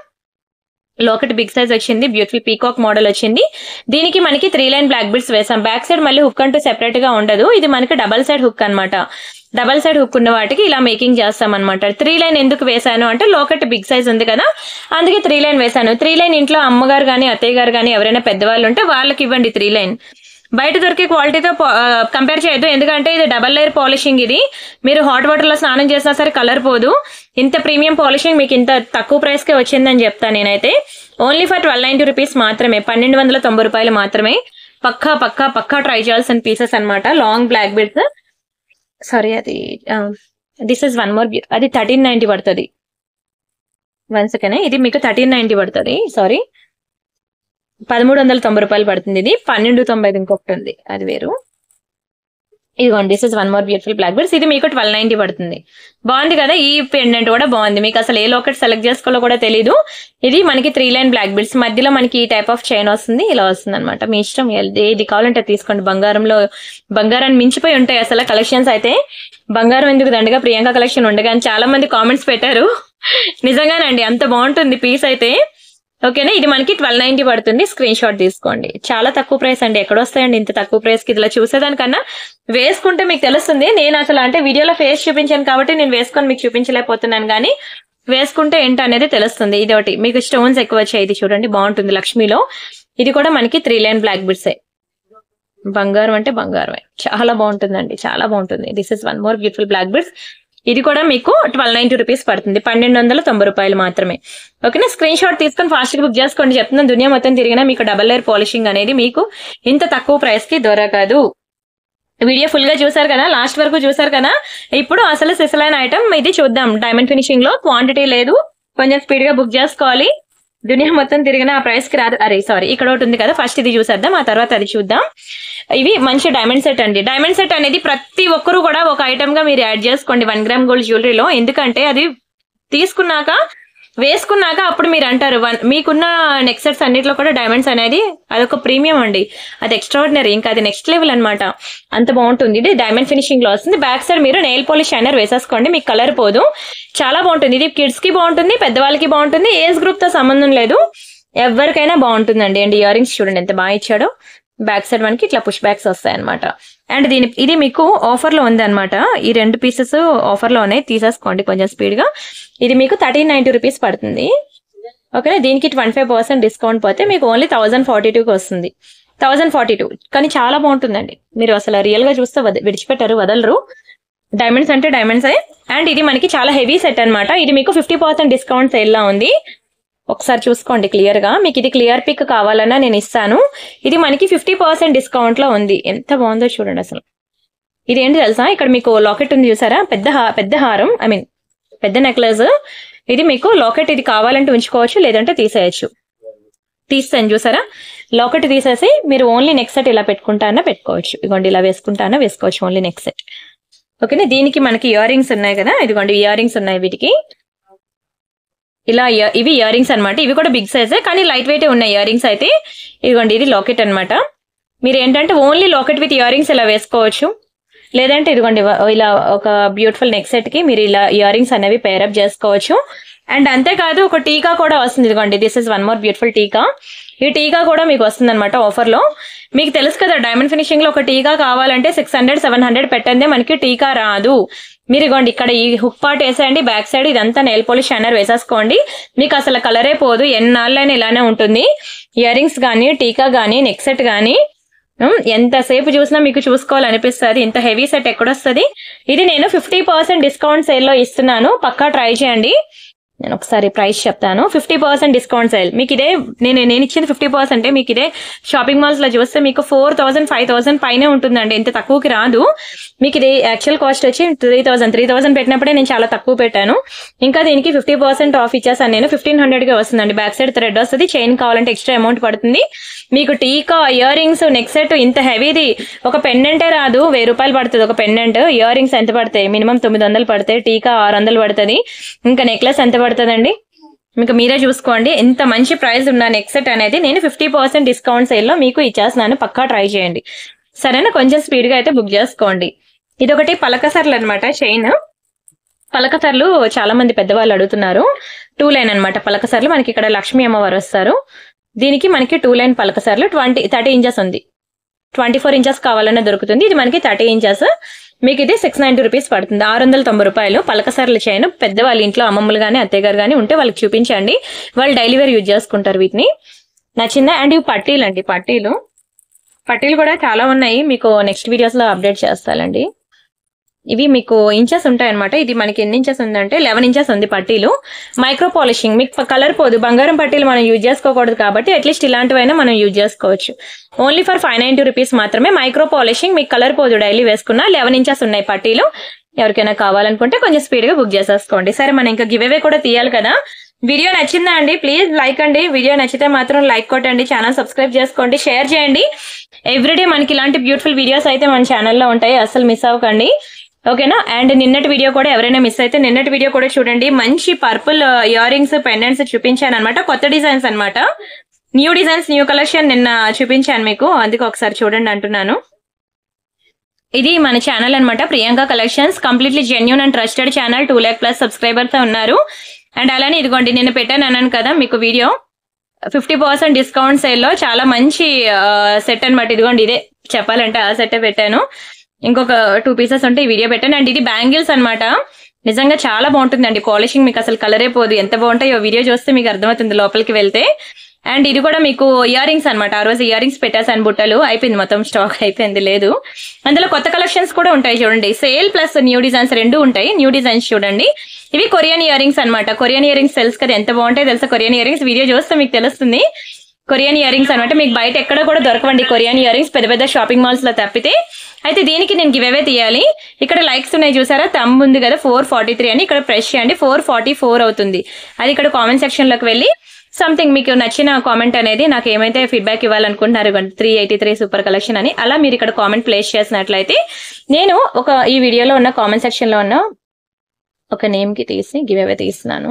లాకెట్ బిగ్ సైజ్ వచ్చింది బ్యూటిఫుల్ పీకాక్ మోడల్ వచ్చింది దీనికి మనకి త్రీ లైన్ బ్లాక్ బిడ్స్ వేసాం బ్యాక్ సైడ్ మళ్ళీ హుక్ అంటూ సెపరేట్ గా ఉండదు ఇది మనకి డబల్ సైడ్ హుక్ అన్నమాట డబల్ సైడ్ హుక్ ఉన్న వాటికి ఇలా మేకింగ్ చేస్తాం అనమాట త్రీ లైన్ ఎందుకు వేసాను అంటే లోకెట్ బిగ్ సైజ్ ఉంది కదా అందుకే త్రీ లైన్ వేసాను త్రీ లైన్ ఇంట్లో అమ్మగారు కానీ అత్తయ్య గారు కానీ ఎవరైనా పెద్దవాళ్ళు ఉంటే వాళ్ళకి ఇవ్వండి త్రీ లైన్ బయట దొరికే క్వాలిటీతో కంపేర్ చేయొద్దు ఎందుకంటే ఇది డబల్ లేయర్ పాలిషింగ్ ఇది మీరు హాట్ వాటర్ లో స్నానం చేసినా సరే కలర్ పోదు ఇంత ప్రీమియం పాలిషింగ్ మీకు ఇంత తక్కువ ప్రైస్ కే వచ్చిందని చెప్తాను నేనైతే only for twelve ninety rupees మాత్రమే పన్నెండు వందల తొంభై రూపాయలు మాత్రమే పక్కా పక్కా పక్కా ట్రై చేయాల్సిన పీసెస్ అన్నమాట లాంగ్ బ్లాక్ బిడ్స్ సారీ అది దిస్ ఇస్ వన్ మోర్ అది థర్టీన్ నైన్టీ పడుతుంది వన్ సెకండ్ ఇది మీకు థర్టీన్ నైన్టీ పడుతుంది సారీ పదమూడు వందల తొంభై రూపాయలు పడుతుంది ఇది పన్నెండు తొంభై ఐదు ఇంకొకటి ఉంది అది వేరు ఇదిగోండి this is one more beautiful black beads ఇది మీకు ట్వెల్వ్ నైన్టీ పడుతుంది బాగుంది కదా ఈ పెండెంట్ కూడా బాగుంది మీకు అసలు ఏ లోకెట్ సెలెక్ట్ చేసుకోవాలో కూడా తెలీదు ఇది మనకి త్రీ లైన్ బ్లాక్ బెడ్స్ మధ్యలో మనకి ఈ టైప్ ఆఫ్ చైన్ వస్తుంది ఇలా వస్తుంది అనమాట మీ ఇష్టం ఏ- ఏది కావాలంటే అది తీసుకోండి బంగారంలో బంగారాన్ని మించిపోయి ఉంటాయి అసలు కలెక్షన్స్ అయితే బంగారం ఎందుకు దండగా ప్రియాంక కలెక్షన్ ఉండగా అని చాలా మంది కామెంట్స్ పెట్టారు నిజంగానండి అంత బాగుంటుంది పీస్ అయితే ఓకేనా ఇది మనకి ట్వెల్వ్ నైన్టీ పడుతుంది స్క్రీన్ షాట్ తీసుకోండి చాలా తక్కువ ప్రైస్ అండి ఎక్కడ వస్తాయండి ఇంత తక్కువ ప్రైస్ కి ఇలా చూసేదానికన్నా వేసుకుంటే మీకు తెలుస్తుంది నేను అసలు అంటే వీడియోలో ఫేస్ చూపించాను కాబట్టి నేను వేసుకొని మీకు చూపించలేకపోతున్నాను కానీ వేసుకుంటే ఏంటి అనేది తెలుస్తుంది ఇది ఒకటి మీకు స్టోన్స్ ఎక్కువ వచ్చాయి ఇది చూడండి బాగుంటుంది లక్ష్మిలో ఇది కూడా మనకి త్రీ లైన్ బ్లాక్ బిడ్సే బంగారం అంటే బంగారమే చాలా బాగుంటుందండి చాలా బాగుంటుంది this is one more beautiful black beads ఇది కూడా మీకు ట్వెల్వ్ నైన్టీ రూపీస్ పడుతుంది పన్నెండు వందల తొంభై రూపాయలు మాత్రమే ఓకేనా స్క్రీన్ షాట్ తీసుకొని ఫాస్ట్ గా బుక్ చేసుకోండి చెప్తున్నాను దునియా మొత్తం తిరిగినా మీకు డబల్ లేయర్ పాలిషింగ్ అనేది మీకు ఇంత తక్కువ ప్రైస్ కి దొరకదు వీడియో ఫుల్ గా చూసారు కదా లాస్ట్ వరకు చూసారు కదా ఇప్పుడు అసలు సిసలైన ఐటమ్ ఇది చూద్దాం డైమండ్ ఫినిషింగ్ లో క్వాంటిటీ లేదు కొంచెం స్పీడ్ గా బుక్ చేసుకోవాలి దునియా మొత్తం తిరిగిన ఆ ప్రైస్ కి రాదు అరే సారీ ఇక్కడ ఒకటి ఉంది కదా ఫస్ట్ ఇది చూసేద్దాం ఆ తర్వాత అది చూద్దాం ఇవి మంచి డైమండ్ సెట్ అండి డైమండ్ సెట్ అనేది ప్రతి ఒక్కరు కూడా ఒక ఐటమ్ గా మీరు యాడ్ చేసుకోండి వన్ గ్రామ్ గోల్డ్ జ్యువెలరీలో ఎందుకంటే అది తీసుకున్నాక వేసుకున్నాక అప్పుడు మీరు అంటారు వన్ మీకున్న నెక్ సెట్స్ అన్నిట్లో కూడా డైమండ్స్ అనేది అదొక ప్రీమియం అండి అది ఎక్స్ట్రాడినరీ ఇంకా అది నెక్స్ట్ లెవెల్ అన్నమాట అంత బాగుంటుంది ఇది డైమండ్ ఫినిషింగ్ లో వస్తుంది బ్యాక్ సైడ్ మీరు నెయిల్ పాలిష్ షైనర్ వేసేసుకోండి మీకు కలర్ పోదు చాలా బాగుంటుంది ఇది కిడ్స్ కి బాగుంటుంది పెద్దవాళ్ళకి బాగుంటుంది ఏజ్ గ్రూప్ తో సంబంధం లేదు ఎవరికైనా బాగుంటుందండి అండ్ ఇయర్ రింగ్స్ చూడండి ఎంత బాగా ఇచ్చాడో బ్యాక్ సైడ్ మనకి ఇట్లా పుష్ బ్యాక్స్ వస్తాయి అనమాట అండ్ దీని ఇది మీకు ఆఫర్ లో ఉంది అనమాట ఈ రెండు పీసెస్ ఆఫర్ లో ఉన్నాయి తీసేసుకోండి కొంచెం స్పీడ్ గా ఇది మీకు థర్టీన్ నైన్టీ రూపీస్ పడుతుంది ఓకేనా దీనికి ట్వంటీ ఫైవ్ పర్సెంట్ డిస్కౌంట్ పోతే మీకు ఓన్లీ థౌసండ్ ఫార్టీ టూకి వస్తుంది థౌసండ్ ఫార్టీ టూ కానీ చాలా బాగుంటుందండి మీరు అసలు రియల్ గా చూస్తే వద- విడిచిపెట్టారు వదలరు డైమండ్స్ అంటే డైమండ్స్ అండ్ ఇది మనకి చాలా హెవీ సెట్ అన్నమాట ఇది మీకు ఫిఫ్టీ పర్సెంట్ డిస్కౌంట్ సేల్ లా ఉంది ఒకసారి చూసుకోండి క్లియర్ గా మీకు ఇది క్లియర్ పిక్ కావాలన్నా నేను ఇస్తాను ఇది మనకి ఫిఫ్టీ పర్సెంట్ డిస్కౌంట్ లో ఉంది ఎంత బాగుందో చూడండి అసలు ఇది ఏంటి తెలుసా ఇక్కడ మీకు లాకెట్ ఉంది చూసారా పెద్ద హా- పెద్ద హారం ఐ మీన్ పెద్ద నెక్లెస్ ఇది మీకు లాకెట్ ఇది కావాలంటే ఉంచుకోవచ్చు లేదంటే తీసేయచ్చు తీస్తాను చూసారా లాకెట్ తీసేసి మీరు ఓన్లీ నెక్ సెట్ ఇలా పెట్టుకుంటానా పెట్టుకోవచ్చు ఇదిగోండి ఇలా వేసుకుంటానా వేసుకోవచ్చు ఓన్లీ నెక్ సెట్ ఓకేనా దీనికి మనకి ఇయర్ రింగ్స్ ఉన్నాయి కదా ఇదిగోండి ఇయర్ రింగ్స్ ఉన్నాయి వీటికి ఇలా ఇయ- ఇవి ఇయర్ రింగ్స్ అనమాట ఇవి కూడా బిగ్ సైజే కానీ లైట్ వెయిట్ ఉన్న ఇయర్ రింగ్స్ అయితే ఇదిగోండి ఇది లాకెట్ అన్నమాట మీరు ఏంటంటే only locket with ear rings ఇలా వేసుకోవచ్చు లేదంటే ఇదిగోండి వ- ఇలా ఒక బ్యూటిఫుల్ నెక్ సెట్ కి మీరు ఇలా ఇయర్ రింగ్స్ అనేవి పేరప్ చేసుకోవచ్చు అండ్ అంతేకాదు ఒక టీకా కూడా వస్తుంది ఇదిగోండి this is one more beautiful టీకా ఈ టీకా కూడా మీకు వస్తుంది అనమాట ఆఫర్ లో మీకు తెలుసు కదా డైమండ్ ఫినిషింగ్ లో ఒక టీకా కావాలంటే సిక్స్ హండ్రెడ్ సెవెన్ హండ్రెడ్ పెట్టందే మనకి టీకా రాదు మీరు ఇగోండి ఇక్కడ ఈ హుక్ పార్ట్ వేసేయండి బ్యాక్ సైడ్ ఇదంతా నెయిల్ పోలిష్ షైనర్ వేసేసుకోండి మీకు అసలు కలరే పోదు ఎన్నాళ్ళైనా ఇలానే ఉంటుంది ఇయర్ రింగ్స్ కానీ టీకా కానీ నెక్ సెట్ కానీ ఉమ్, ఎంతసేపు చూసినా మీకు చూసుకోవాలనిపిస్తుంది ఇంత హెవీ సెట్ ఎక్కడొస్తుంది ఇది నేను ఫిఫ్టీ పర్సెంట్ డిస్కౌంట్ సేల్ లో ఇస్తున్నాను పక్కా ట్రై చేయండి నేను ఒకసారి ప్రైస్ చెప్తాను ఫిఫ్టీ పర్సెంట్ డిస్కౌంట్ సేల్ మీకు ఇదే నేను నేను ఇచ్చింది ఫిఫ్టీ పర్సెంట్ మీకు ఇదే షాపింగ్ మాల్స్ లో చూస్తే మీకు ఫోర్ థౌసండ్ ఫైవ్ థౌసండ్ పైనే ఉంటుందండి ఇంత తక్కువకి రాదు మీకు ఇది యాక్చువల్ కాస్ట్ వచ్చి త్రీ థౌసండ్ త్రీ థౌసండ్ పెట్టినప్పుడే నేను చాలా తక్కువ పెట్టాను ఇంకా దీనికి ఫిఫ్టీ పర్సెంట్ ఆఫ్ ఇచ్చేసాను నేను ఫిఫ్టీన్ హండ్రెడ్ గా వస్తుందండి బ్యాక్ సైడ్ థ్రెడ్ వస్తుంది చైన్ కావాలంటే ఎక్స్ట్రా అమౌంట్ పడుతుంది మీకు టీకా ఇయర్ రింగ్స్ నెక్ సెట్ ఇంత హెవీది ఒక పెండెంటే రాదు వెయ్యి రూపాయలు పడుతుంది ఒక పెండెంట్ ఇయర్ రింగ్స్ ఎంత పడతాయి మినిమం తొమ్మిది వందలు పడతాయి టీకా ఆరు వందలు పడుతుంది ఇంకా నెక్లెస్ ఎంత పడుతుందండి మీకు మీరే చూసుకోండి ఎంత మంచి ప్రైస్ ఉన్న నెక్ సెట్ అనేది నేను ఫిఫ్టీ పర్సెంట్ డిస్కౌంట్ సేల్ లో మీకు ఇచ్చేస్తున్నాను పక్కా ట్రై చేయండి సరేనా కొంచెం స్పీడ్ గా అయితే బుక్ చేసుకోండి ఇది ఒకటి పలకసర్లు అనమాట చైన్ పలకసర్లు చాలా మంది పెద్దవాళ్ళు అడుగుతున్నారు టూ లైన్ అనమాట పలకసర్లు మనకి ఇక్కడ లక్ష్మీ అమ్మవారు వస్తారు దీనికి మనకి టూ లైన్ పలకసర్లు ట్వంటీ థర్టీ ఇంచెస్ ఉంది ట్వంటీ ఫోర్ ఇంచెస్ కావాలన్నా దొరుకుతుంది ఇది మనకి థర్టీ ఇంచెస్ మీకు ఇది సిక్స్ నైన్టీ రూపీస్ పడుతుంది ఆరు వందల తొంభై రూపాయలు పలకసర్లు చైన్ పెద్ద వాళ్ళ ఇంట్లో అమ్మమ్మలు కానీ అత్తయ్య గారు కానీ ఉంటే వాళ్ళకి చూపించండి వాళ్ళు డైలీ వేర్ యూజ్ చేసుకుంటారు వీటిని నచ్చిందా అండ్ ఇవి పట్టీలు అండి పట్టీలు పట్టీలు కూడా చాలా ఉన్నాయి మీకు నెక్స్ట్ వీడియోస్ లో అప్డేట్ చేస్తానండి ఇవి మీకు ఇంచెస్ ఉంటాయి అనమాట ఇది మనకి ఎన్ని ఇంచెస్ ఉందంటే లెవెన్ ఇంచెస్ ఉంది పట్టీలు మైక్రో పాలిషింగ్ మీకు కలర్ పోదు బంగారం పట్టీలు మనం యూజ్ చేసుకోకూడదు కాబట్టి అట్లీస్ట్ ఇలాంటివైనా మనం యూజ్ చేసుకోవచ్చు only for five ninety rupees మాత్రమే మైక్రో పాలిషింగ్ మీకు కలర్ పోదు డైలీ వేసుకున్నా లెవెన్ ఇంచెస్ ఉన్నాయి పట్టీలు ఎవరికైనా కావాలనుకుంటే కొంచెం స్పీడ్ గా బుక్ చేసేసుకోండి సరే మనం ఇంకా గివ్ అవే కూడా తీయాలి కదా వీడియో నచ్చిందా అండి ప్లీజ్ లైక్ అండి వీడియో నచ్చితే మాత్రం లైక్ కొట్టండి ఛానల్ సబ్స్క్రైబ్ చేసుకోండి షేర్ చేయండి ఎవ్రీడే మనకి ఇలాంటి బ్యూటిఫుల్ వీడియోస్ అయితే మన ఛానల్లో ఉంటాయి అసలు మిస్ అవ్వకండి ఓకేనా అండ్ నిన్నటి వీడియో కూడా ఎవరైనా మిస్ అయితే నిన్నటి వీడియో కూడా చూడండి మంచి పర్పుల్ ఇయర్ రింగ్స్ పెండెంట్స్ చూపించాను అనమాట కొత్త డిజైన్స్ అన్నమాట న్యూ డిజైన్స్ న్యూ కలెక్షన్ నిన్న చూపించాను మీకు అందుకే ఒకసారి చూడండి అంటున్నాను ఇది మన ఛానల్ అన్నమాట Priyanka collections completely genuine and trusted channel two lakh plus subscribers ఉన్నారు అండ్ అలానే ఇదిగోండి నేను పెట్టాను అన్నాను కదా మీకు వీడియో ఫిఫ్టీ పర్సెంట్ డిస్కౌంట్ సేల్లో చాలా మంచి సెట్ అన్నమాట ఇదిగోండి ఇదే చెప్పాలంటే ఆ సెట్ పెట్టాను ఇంకొక టూ పీసెస్ ఉంటే ఈ వీడియో పెట్టాను అండ్ ఇది బ్యాంగిల్స్ అన్నమాట నిజంగా చాలా బాగుంటుందండి పాలిషింగ్ మీకు అసలు కలరే పోదు ఎంత బాగుంటాయో వీడియో చూస్తే మీకు అర్థమవుతుంది లోపలికి వెళ్తే అండ్ ఇది కూడా మీకు ఇయర్ రింగ్స్ అనమాట ఆ రోజు ఇయర్ రింగ్స్ పెట్టేసాను బుట్టలు అయిపోయింది మొత్తం స్టాక్ అయిపోయింది లేదు అందులో కొత్త కలెక్షన్స్ కూడా ఉంటాయి చూడండి సేల్ ప్లస్ న్యూ డిజైన్స్ రెండు ఉంటాయి న్యూ డిజైన్స్ చూడండి ఇవి కొరియన్ ఇయర్ రింగ్స్ అనమాట కొరియన్ ఇయర్ రింగ్స్ తెలుసు కదా ఎంత బాగుంటాయి తెలుసా కొరియన్ ఇయర్ రింగ్స్ వీడియో చూస్తే మీకు తెలుస్తుంది కొరియన్ ఇయర్ రింగ్స్ అనమాట మీకు బయట ఎక్కడ కూడా దొరకవండి కొరియన్ ఇయర్ రింగ్స్ పెద్ద పెద్ద షాపింగ్ మాల్స్ లో తప్పితే అయితే దీనికి నేను గివ్ అవే తీయాలి ఇక్కడ లైక్స్ ఉన్నాయి చూసారా తమ్ ఉంది కదా ఫోర్ ఫార్టీ త్రీ అని ఇక్కడ ప్రెస్ చేయండి ఫోర్ ఫార్టీ ఫోర్ అవుతుంది అది ఇక్కడ కామెంట్ సెక్షన్ లోకి వెళ్ళి సంథింగ్ మీకు నచ్చిన కామెంట్ అనేది నాకు ఏమైతే ఫీడ్బ్యాక్ ఇవ్వాలనుకుంటున్నారు three eighty three super collection అని అలా మీరు ఇక్కడ కామెంట్ ప్లేస్ చేసినట్లయితే నేను ఒక ఈ వీడియోలో ఉన్న కామెంట్ సెక్షన్ లో ఉన్న ఒక నేమ్ కి తీసి గివ్ అవే తీస్తున్నాను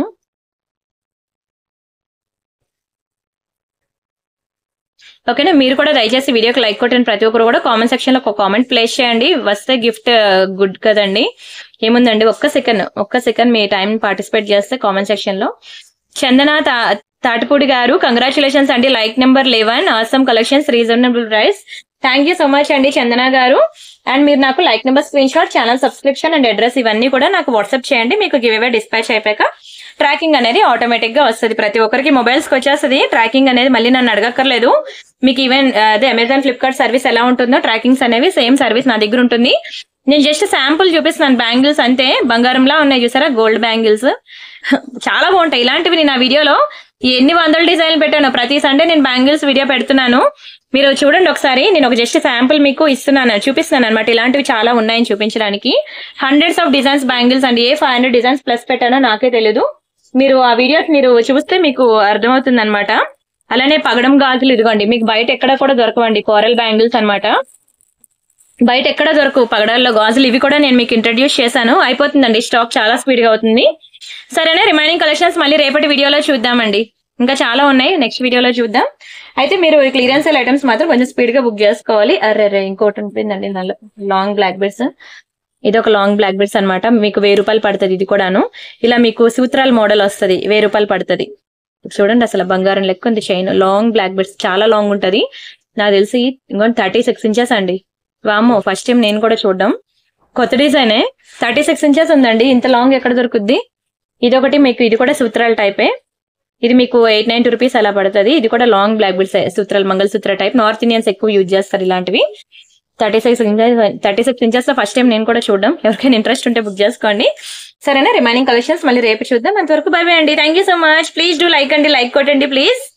ఓకేనా మీరు కూడా దయచేసి వీడియోకి లైక్ కొట్టిన ప్రతి ఒక్కరు కూడా కామెంట్ సెక్షన్ లో ఒక కామెంట్ ప్లేస్ చేయండి వస్తే గిఫ్ట్ గుడ్ కదండి ఏముందండి ఒక్క సెకండ్ ఒక్క సెకండ్ మీ టైం పార్టిసిపేట్ చేస్తే కామెంట్ సెక్షన్ లో చందన తా- తాటిపూడి గారు కంగ్రాచులేషన్స్ అండి like number eleven awesome collections reasonable price thank you so much అండి చందన గారు అండ్ మీరు నాకు like number screen shot channel subscription and address ఇవన్నీ కూడా నాకు వాట్సాప్ చేయండి మీకు గివ్ అవే డిస్పాచ్ అయిపోయాక ట్రాకింగ్ అనేది ఆటోమేటిక్ గా వస్తుంది ప్రతి ఒక్కరికి మొబైల్స్ కి వచ్చేస్తుంది ట్రాకింగ్ అనేది మళ్ళీ నన్ను అడగక్కర్లేదు మీకు ఈవెన్ అదే అమెజాన్ ఫ్లిప్కార్ట్ సర్వీస్ ఎలా ఉంటుందో ట్రాకింగ్స్ అనేవి సేమ్ సర్వీస్ నా దగ్గర ఉంటుంది నేను జస్ట్ శాంపుల్ చూపిస్తున్నాను బ్యాంగిల్స్ అంతే బంగారంలా ఉన్నాయి చూసారా గోల్డ్ బ్యాంగిల్స్ చాలా బాగుంటాయి ఇలాంటివి నేను ఆ వీడియోలో ఎన్ని వందల డిజైన్లు పెట్టాను ప్రతి సండే నేను బ్యాంగిల్స్ వీడియో పెడుతున్నాను మీరు చూడండి ఒకసారి నేను ఒక జస్ట్ శాంపుల్ మీకు ఇస్తున్నాను చూపిస్తున్నాను అనమాట ఇలాంటివి చాలా ఉన్నాయని చూపించడానికి హండ్రెడ్స్ ఆఫ్ డిజైన్స్ బ్యాంగిల్స్ అండి ఏ ఫైవ్ హండ్రెడ్ డిజైన్స్ ప్లస్ పెట్టానో నాకే తెలియదు మీరు ఆ వీడియోస్ మీరు చూస్తే మీకు అర్థమవుతుంది అనమాట అలానే పగడం గాజులు ఇదిగోండి మీకు బయట ఎక్కడ కూడా దొరకవండి కోరల్ బ్యాంగిల్స్ అన్నమాట బయట ఎక్కడ దొరకవు పగడాల్లో గాజులు ఇవి కూడా నేను మీకు ఇంట్రడ్యూస్ చేశాను అయిపోతుందండి స్టాక్ చాలా స్పీడ్ గా అవుతుంది సరేనా రిమైనింగ్ కలెక్షన్స్ మళ్ళీ రేపటి వీడియోలో చూద్దామండి ఇంకా చాలా ఉన్నాయి నెక్స్ట్ వీడియోలో చూద్దాం అయితే మీరు క్లియరెన్స్ సేల్ ఐటమ్స్ మాత్రం కొంచెం స్పీడ్ గా బుక్ చేసుకోవాలి అరే అరే ఇంకోటి ఉంటుందండి నల్ల లాంగ్ బ్లాక్ బెడ్స్ ఇది ఒక లాంగ్ బ్లాక్ బెడ్స్ అన్నమాట మీకు వెయ్యి రూపాయలు పడుతుంది ఇది కూడాను ఇలా మీకు సూత్రాల మోడల్ వస్తది వెయ్యి రూపాయలు పడుతుంది చూడండి అసలు బంగారం లెక్క ఉంది చైన్ లాంగ్ బ్లాక్ బెడ్స్ చాలా లాంగ్ ఉంటది నాకు తెలిసి ఇంకోటి థర్టీ సిక్స్ ఇంచెస్ అండి వామో ఫస్ట్ టైం నేను కూడా చూడడం కొత్త డిజైనే థర్టీ సిక్స్ ఇంచెస్ ఉందండి ఇంత లాంగ్ ఎక్కడ దొరుకుద్ది ఇది ఒకటి మీకు ఇది కూడా సూత్రాల టైపే ఇది మీకు ఎయిట్ నైన్టీ రూపీస్ అలా పడుతుంది ఇది కూడా లాంగ్ బ్లాక్ బిల్స్ సూత్రాలు మంగళసూత్ర టైప్ నార్త్ ఇండియన్స్ ఎక్కువ యూజ్ చేస్తారు ఇలాంటివి thirty six inches thirty six inches లో ఫస్ట్ టైం నేను కూడా చూడడం ఎవరికైనా ఇంట్రెస్ట్ ఉంటే బుక్ చేసుకోండి సరేనా రిమైనింగ్ కలెక్షన్స్ మళ్ళీ రేపు చూద్దాం అంతవరకు బై బై అండి thank you so much please do like అండి లైక్ కొట్టండి ప్లీజ్